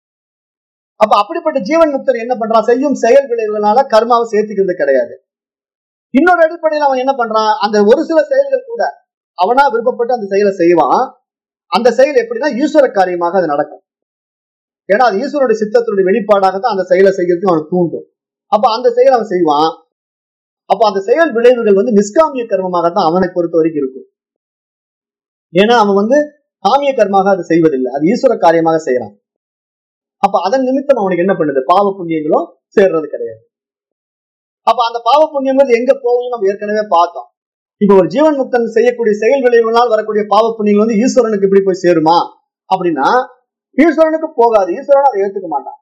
S1: அப்ப அப்படிப்பட்ட ஜீவன் முக்தர் என்ன பண்றான் செய்யும் செயல் விளைவுகளால கர்மாவை சேர்த்துக்கிறது கிடையாது இன்னொரு அடிப்படையில் அவன் என்ன பண்றான் அந்த ஒரு சில செயல்கள் கூட அவனா விருப்பப்பட்டு அந்த செயலை செய்வான் அந்த செயல் எப்படின்னா ஈஸ்வர காரியமாக அது நடக்கும் ஏன்னா அது ஈஸ்வருடைய சித்தத்தினுடைய வெளிப்பாடாக தான் அந்த செயலை செய்யறதுக்கு அவன் தூண்டும் அப்ப அந்த செயலை அவன் செய்வான் அப்ப அந்த செயல் விளைவுகள் வந்து நிஷ்காமிய கர்மமாகத்தான் அவனை பொறுத்த வரைக்கும் இருக்கும் ஏன்னா அவன் வந்து காமிய கர்மாக அதை செய்வதில்லை அது ஈஸ்வர காரியமாக செய்யறான் அப்ப அதன் நிமித்தம் அவனுக்கு என்ன பண்ணுது பாவ புண்ணியங்களும் சேர்றது கிடையாது அப்ப அந்த பாவ புண்ணியம் எங்க போகுதுன்னு நம்ம ஏற்கனவே பார்த்தோம் இப்ப ஒரு ஜீவன் முக்தன் செய்யக்கூடிய செயல் விளைவுகளால் வரக்கூடிய பாவ புண்ணியங்கள் வந்து ஈஸ்வரனுக்கு இப்படி போய் சேருமா அப்படின்னா ஈஸ்வரனுக்கு போகாது ஈஸ்வரன் அதை ஏத்துக்க மாட்டான்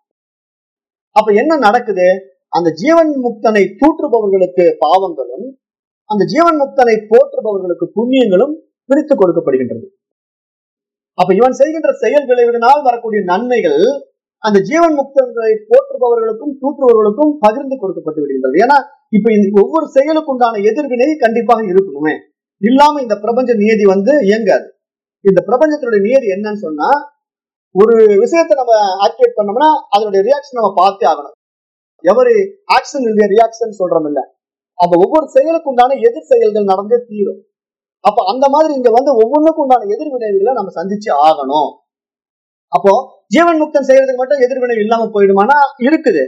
S1: அப்ப என்ன நடக்குது அந்த ஜீவன் முக்தனை தூற்றுபவர்களுக்கு பாவங்களும் அந்த ஜீவன் முக்தனை போற்றுபவர்களுக்கு புண்ணியங்களும் பிரித்து கொடுக்கப்படுகின்றது அப்ப இவன் செய்கின்ற செயல் விளைவுகளால் வரக்கூடிய நன்மைகள் அந்த ஜீவன் முக்தர்களை போற்றுபவர்களுக்கும் தூற்றுபவர்களுக்கும் பகிர்ந்து கொடுக்கப்பட்டு விடுகின்றது ஏன்னா இப்ப இந்த ஒவ்வொரு செயலுக்கு உண்டான எதிர்வினை கண்டிப்பாக இருக்கணுமே இல்லாம இந்த பிரபஞ்ச நியதி வந்து இயங்காது இந்த பிரபஞ்சத்தினுடைய நியதி என்னன்னு சொன்னா ஒரு விஷயத்தை நம்ம ஆக்டிவேட் பண்ணோம்னா அதனுடைய ரியாக்ஷன் நம்ம பார்த்தே ஆகணும் எவரு ஆக்ஷன் இல்லையா ரியாக்ஷன் சொல்றோம் இல்ல அப்ப ஒவ்வொரு செயலுக்கு உண்டான எதிர் செயல்கள் நடந்தே தீரும் அப்ப அந்த மாதிரி இங்க வந்து ஒவ்வொன்றுக்கும் உண்டான எதிர்வினைவுகளை நம்ம சந்திச்சு ஆகணும் அப்போ ஜீவன் முக்தன் செய்யறதுக்கு மட்டும் எதிர்வினை இல்லாம போயிடுமானா இருக்குது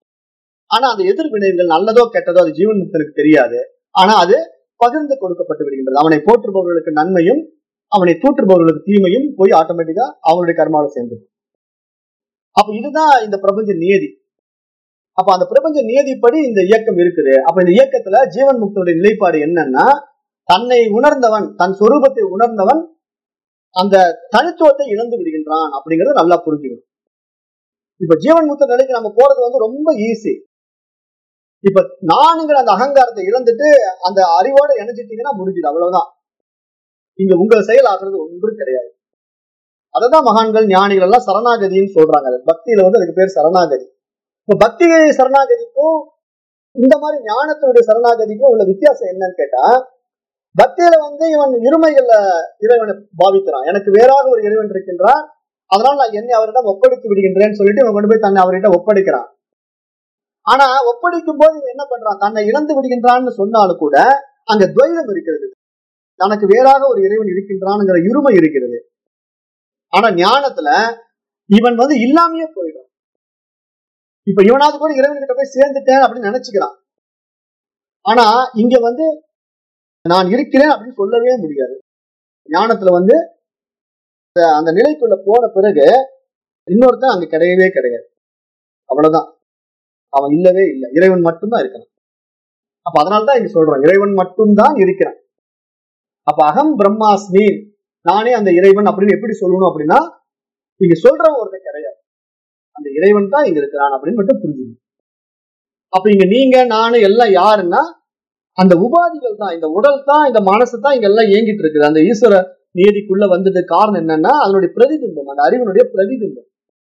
S1: ஆனா அந்த எதிர்வினைவுகள் நல்லதோ கெட்டதோ அது ஜீவன் முக்தனுக்கு தெரியாது ஆனா அது பகிர்ந்து கொடுக்கப்பட்டு விடுகின்றது அவனை போற்றுபவர்களுக்கு நன்மையும் அவனை தூற்றுபவர்களுக்கு தீமையும் போய் ஆட்டோமேட்டிக்கா அவனுடைய கர்மாவை சேர்ந்துடும் அப்ப இதுதான் இந்த பிரபஞ்ச நியதி அப்ப அந்த பிரபஞ்ச நியதிப்படி இந்த இயக்கம் இருக்குது அப்ப இந்த இயக்கத்துல ஜீவன் முக்தனுடைய நிலைப்பாடு என்னன்னா தன்னை உணர்ந்தவன் தன் சொரூபத்தை உணர்ந்தவன் அந்த தனித்துவத்தை இழந்து விடுகின்றான் அப்படிங்கறத நல்லா புரிஞ்சுக்கணும் இப்ப ஜீவன் முக்த நிலைக்கு நம்ம போறது வந்து ரொம்ப ஈஸி இப்ப நானுங்கிற அந்த அகங்காரத்தை இழந்துட்டு அந்த அறிவோட இணைஞ்சிட்டீங்கன்னா முடிஞ்சுது அவ்வளவுதான் இங்க உங்கள் செயல் ஆகிறது ஒன்றும் கிடையாது அததான் மகான்கள் ஞானிகள் எல்லாம் சரணாகதின்னு சொல்றாங்க அது பக்தியில வந்து அதுக்கு பேர் சரணாகதி இப்ப பக்தி சரணாகதிக்கும் இந்த மாதிரி ஞானத்தினுடைய சரணாகதிக்கும் உள்ள வித்தியாசம் என்னன்னு கேட்டா பக்தியில வந்து இவன் இருமைகள்ல இறைவனை பாவிக்கிறான் எனக்கு வேறாக ஒரு இறைவன் இருக்கின்றான் அதனால நான் என்னை அவரிடம் ஒப்படைத்து விடுகின்றேன்னு சொல்லிட்டு இவன் கொண்டு போய் தன்னை அவர்கிட்ட ஒப்படைக்கிறான் ஆனா ஒப்படைக்கும் போது இவன் என்ன பண்றான் தன்னை இழந்து விடுகின்றான்னு சொன்னாலும் கூட அங்க துவைதம் இருக்கிறது தனக்கு வேறாக ஒரு இறைவன் இருக்கின்றான்ங்கிற இருமை இருக்கிறது ஆனா ஞானத்துல இவன் வந்து இல்லாமையே போயிடும் இப்ப இவனாவது கூட இறைவன் கிட்ட போய் சேர்ந்துட்டேன் அப்படின்னு நினைச்சுக்கிறான் ஆனா இங்க வந்து நான் இருக்கிறேன் அப்படின்னு சொல்லவே முடியாது ஞானத்துல வந்து அந்த நிலைக்குள்ள போன பிறகு இன்னொருத்தன் அங்க கிடையவே கிடையாது அவ்வளவுதான் அவன் இல்லவே இல்லை இறைவன் மட்டும்தான் இருக்கிறான் அப்ப அதனால்தான் இங்க சொல்றோம் இறைவன் மட்டும்தான் இருக்கிறான் அப்ப அகம் பிரம்மாஸ்மி நானே அந்த இறைவன் அப்படின்னு எப்படி சொல்லணும் அப்படின்னா இங்க சொல்றவன் ஒருத்தன் கிடையாது அந்த இறைவன் தான் இங்க இருக்கிறான் அப்படின்னு மட்டும் புரிஞ்சுக்கணும் அப்ப இங்க நீங்க நானு எல்லாம் யாருன்னா அந்த உபாதிகள் தான் இந்த உடல் தான் இந்த மனசு தான் இங்க எல்லாம் இயங்கிட்டு இருக்குது அந்த ஈஸ்வர நியதிக்குள்ள வந்தது காரணம் என்னன்னா அதனுடைய பிரதிபிம்பம் அந்த அறிவனுடைய பிரதிபிம்பம்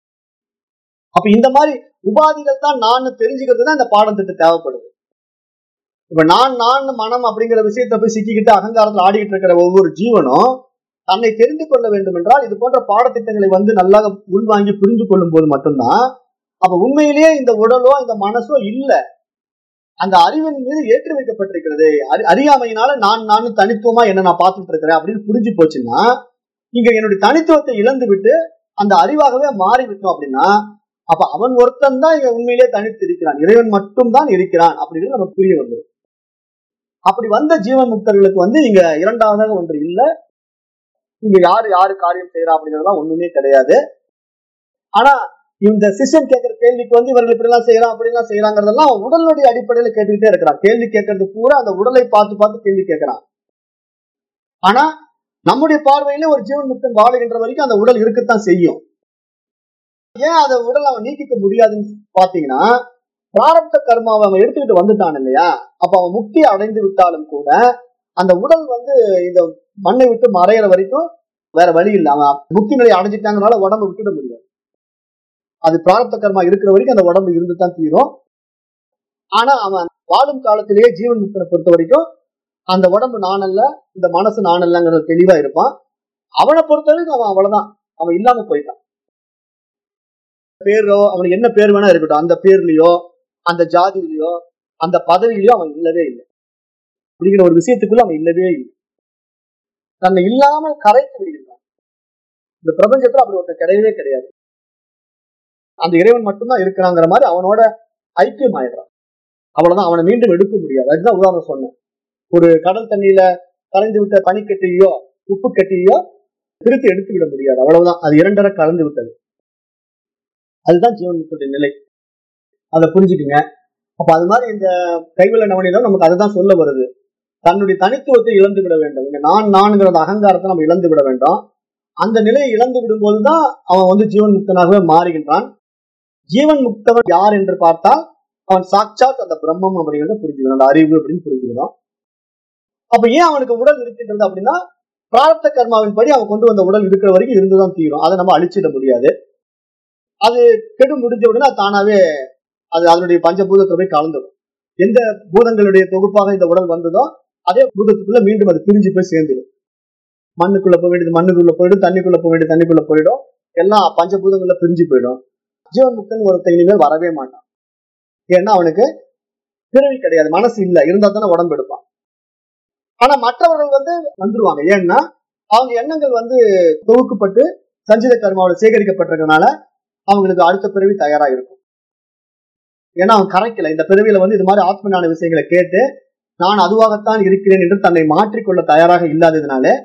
S1: அப்ப இந்த மாதிரி உபாதிகள் தான் நான் தெரிஞ்சுக்கிறது தான் இந்த பாடத்திட்டு தேவைப்படுது இப்ப நான் நான் மனம் அப்படிங்கிற விஷயத்த போய் சிக்கிக்கிட்டு அகங்காரத்துல ஆடிக்கிட்டு இருக்கிற ஒவ்வொரு ஜீவனும் தன்னை தெரிந்து கொள்ள வேண்டும் என்றால் இது போன்ற பாடத்திட்டங்களை வந்து நல்லா உள்வாங்கி புரிந்து கொள்ளும் போது மட்டும்தான் அப்ப உண்மையிலேயே இந்த உடலோ இந்த மனசோ இல்ல அந்த அறிவின் மீது ஏற்றி வைக்கப்பட்டிருக்கிறது அறியாமையினால நான் நானும் தனித்துவமா என்ன நான் பார்த்துட்டு இருக்கிறேன் அப்படின்னு புரிஞ்சு போச்சுன்னா இங்க என்னுடைய தனித்துவத்தை இழந்து விட்டு அந்த அறிவாகவே மாறி விட்டோம் அப்படின்னா அப்ப அவன் ஒருத்தன் தான் இங்க உண்மையிலேயே தனித்து இருக்கிறான் இறைவன் மட்டும் தான் இருக்கிறான் அப்படிங்கிறது நமக்கு புரிய வந்துடும் அப்படி வந்த ஜீவன் முக்தர்களுக்கு வந்து இங்க இரண்டாவதாக ஒன்று இல்லை இங்க யாரு யாரு காரியம் செய்யறா அப்படிங்கறதுலாம் ஒண்ணுமே கிடையாது ஆனா இந்த சிஷ்யன் கேட்கிற கேள்விக்கு வந்து இவர்கள் இப்படி எல்லாம் செய்யலாம் அப்படி எல்லாம் செய்யறாங்கிறதெல்லாம் உடலுடைய அடிப்படையில கேட்டுக்கிட்டே இருக்கிறான் கேள்வி கேட்கறது பூரா அந்த உடலை பார்த்து பார்த்து கேள்வி கேட்கிறான் ஆனா நம்முடைய பார்வையில ஒரு ஜீவன் முக்தன் வாழுகின்ற வரைக்கும் அந்த உடல் இருக்கத்தான் செய்யும் ஏன் அந்த உடல் அவன் நீக்கிக்க முடியாதுன்னு பாத்தீங்கன்னா பிராரப்த கர்மாவை அவன் எடுத்துக்கிட்டு வந்துட்டான் இல்லையா அப்ப அவன் முக்தி அடைந்து விட்டாலும் கூட அந்த உடல் வந்து இந்த மண்ணை விட்டு மறையிற வரைக்கும் வேற வழி இல்லை அவன் முக்தி நிலை அடைஞ்சிட்டாங்கனால உடம்பு விட்டுட முடியாது அது பிராரப்த கர்மா இருக்கிற வரைக்கும் அந்த உடம்பு இருந்து தான் தீரும் ஆனா அவன் வாழும் காலத்திலேயே ஜீவன் முக்தனை பொறுத்த வரைக்கும் அந்த உடம்பு நானல்ல இந்த மனசு நானல்லங்கிறது தெளிவா இருப்பான் அவனை பொறுத்த வரைக்கும் அவன் அவ்வளவுதான் அவன் இல்லாம போயிட்டான் பேரோ அவனுக்கு என்ன பேர் வேணா இருக்கட்டும் அந்த பேர்லயோ அந்த ஜாதியிலயோ அந்த பதவியிலயோ அவன் இல்லவே இல்லை அப்படிங்கிற ஒரு விஷயத்துக்குள்ள அவன் இல்லவே இல்லை தன்னை இல்லாமல் கரைத்து விடுகின்றான் இந்த பிரபஞ்சத்துல அப்படி ஒருத்தர் கிடையவே கிடையாது அந்த இறைவன் மட்டும்தான் இருக்கிறாங்கிற மாதிரி அவனோட ஐக்கியம் ஆயிடுறான் அவ்வளவுதான் அவனை மீண்டும் எடுக்க முடியாது அதுதான் உதாரணம் சொன்னேன் ஒரு கடல் தண்ணியில கலைந்து விட்ட பனிக்கட்டியோ உப்பு கட்டியோ திருத்தி எடுத்து விட முடியாது அவ்வளவுதான் அது இரண்டரை கலந்து விட்டது அதுதான் ஜீவன் முக்துடைய நிலை அதை புரிஞ்சுக்குங்க அப்ப அது மாதிரி இந்த கைவில நவனிடம் நமக்கு அதுதான் சொல்ல வருது தன்னுடைய தனித்துவத்தை இழந்து விட வேண்டும் இங்க நான் நான்கிற அந்த அகங்காரத்தை நம்ம இழந்து விட வேண்டாம் அந்த நிலையை இழந்து விடும்போதுதான் அவன் வந்து ஜீவன் முக்தனாகவே மாறுகின்றான் ஜீவன் முக்தவன் யார் என்று பார்த்தால் அவன் சாட்சாத் அந்த பிரம்மம் அப்படிங்கிறத புரிஞ்சுக்கணும் அந்த அறிவு அப்படின்னு புரிஞ்சுக்கணும் அப்ப ஏன் அவனுக்கு உடல் இருக்கின்றது அப்படின்னா பிரார்த்த கர்மாவின் படி அவன் கொண்டு வந்த உடல் இருக்கிற வரைக்கும் இருந்துதான் தீரும் அதை நம்ம அழிச்சிட முடியாது அது கெடு முடிஞ்ச உடனே தானாவே அது அதனுடைய பஞ்சபூதத்தை போய் கலந்துடும் எந்த பூதங்களுடைய தொகுப்பாக இந்த உடல் வந்ததோ அதே பூதத்துக்குள்ள மீண்டும் அது பிரிஞ்சு போய் சேர்ந்துடும் மண்ணுக்குள்ள போக வேண்டியது மண்ணுக்குள்ள போயிடும் தண்ணிக்குள்ள போக வேண்டியது தண்ணிக்குள்ள போயிடும் எல்லாம் பஞ்சபூதங்கள்ல பிரிஞ்சு போயிடும் ஜீவன் முக்தன் ஒருத்தன் இனிமேல் வரவே மாட்டான் ஏன்னா அவனுக்கு பிறவி கிடையாது மனசு இல்ல இருந்தா தானே உடம்பு எடுப்பான் ஆனா மற்றவர்கள் வந்து வந்துருவாங்க ஏன்னா அவங்க எண்ணங்கள் வந்து தொகுக்கப்பட்டு சஞ்சித கர்மாவோட சேகரிக்கப்பட்டிருக்கனால அவங்களுக்கு அடுத்த பிறவி தயாரா இருக்கும் ஏன்னா அவன் கரைக்கல இந்த பிறவியில வந்து இது மாதிரி ஆத்மஞான விஷயங்களை கேட்டு நான் அதுவாகத்தான் இருக்கிறேன் என்று தன்னை மாற்றிக்கொள்ள தயாராக இல்லாததுனால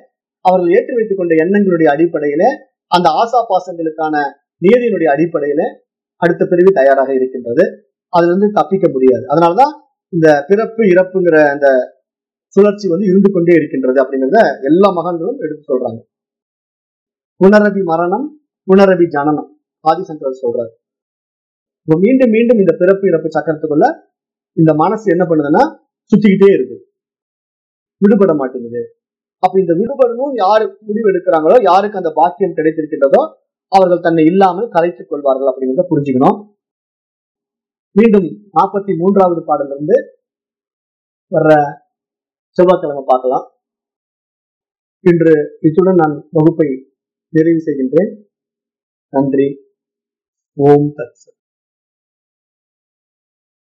S1: அவர்கள் ஏற்றி வைத்துக் கொண்ட எண்ணங்களுடைய அடிப்படையில அந்த ஆசா பாசங்களுக்கான நியதியினுடைய அடிப்படையில அடுத்த பிறவி தயாராக இருக்கின்றது அதுல இருந்து தப்பிக்க முடியாது அதனாலதான் இந்த பிறப்பு இறப்புங்கிற அந்த சுழற்சி வந்து இருந்து கொண்டே இருக்கின்றது அப்படிங்கிறத எல்லா மகான்களும் எடுத்து சொல்றாங்க புனரபி மரணம் புனரபி ஜனனம் ஆதிசங்கர் சொல்றாரு இப்போ மீண்டும் மீண்டும் இந்த பிறப்பு இறப்பு சக்கரத்துக்குள்ள இந்த மனசு என்ன பண்ணுதுன்னா சுத்திக்கிட்டே இருக்கு விடுபட மாட்டேங்குது அப்ப இந்த விடுபடணும் யாரு முடிவு எடுக்கிறாங்களோ யாருக்கு அந்த பாக்கியம் கிடைத்திருக்கின்றதோ அவர்கள் தன்னை இல்லாமல் கலைத்துக் கொள்வார்கள் அப்படிங்கிறத புரிஞ்சுக்கணும் மீண்டும் நாற்பத்தி மூன்றாவது பாடல இருந்து வர்ற செவ்வாய்க்கிழமை பார்க்கலாம் இன்று இத்துடன் நான் வகுப்பை நிறைவு செய்கின்றேன் நன்றி ஓம் தத்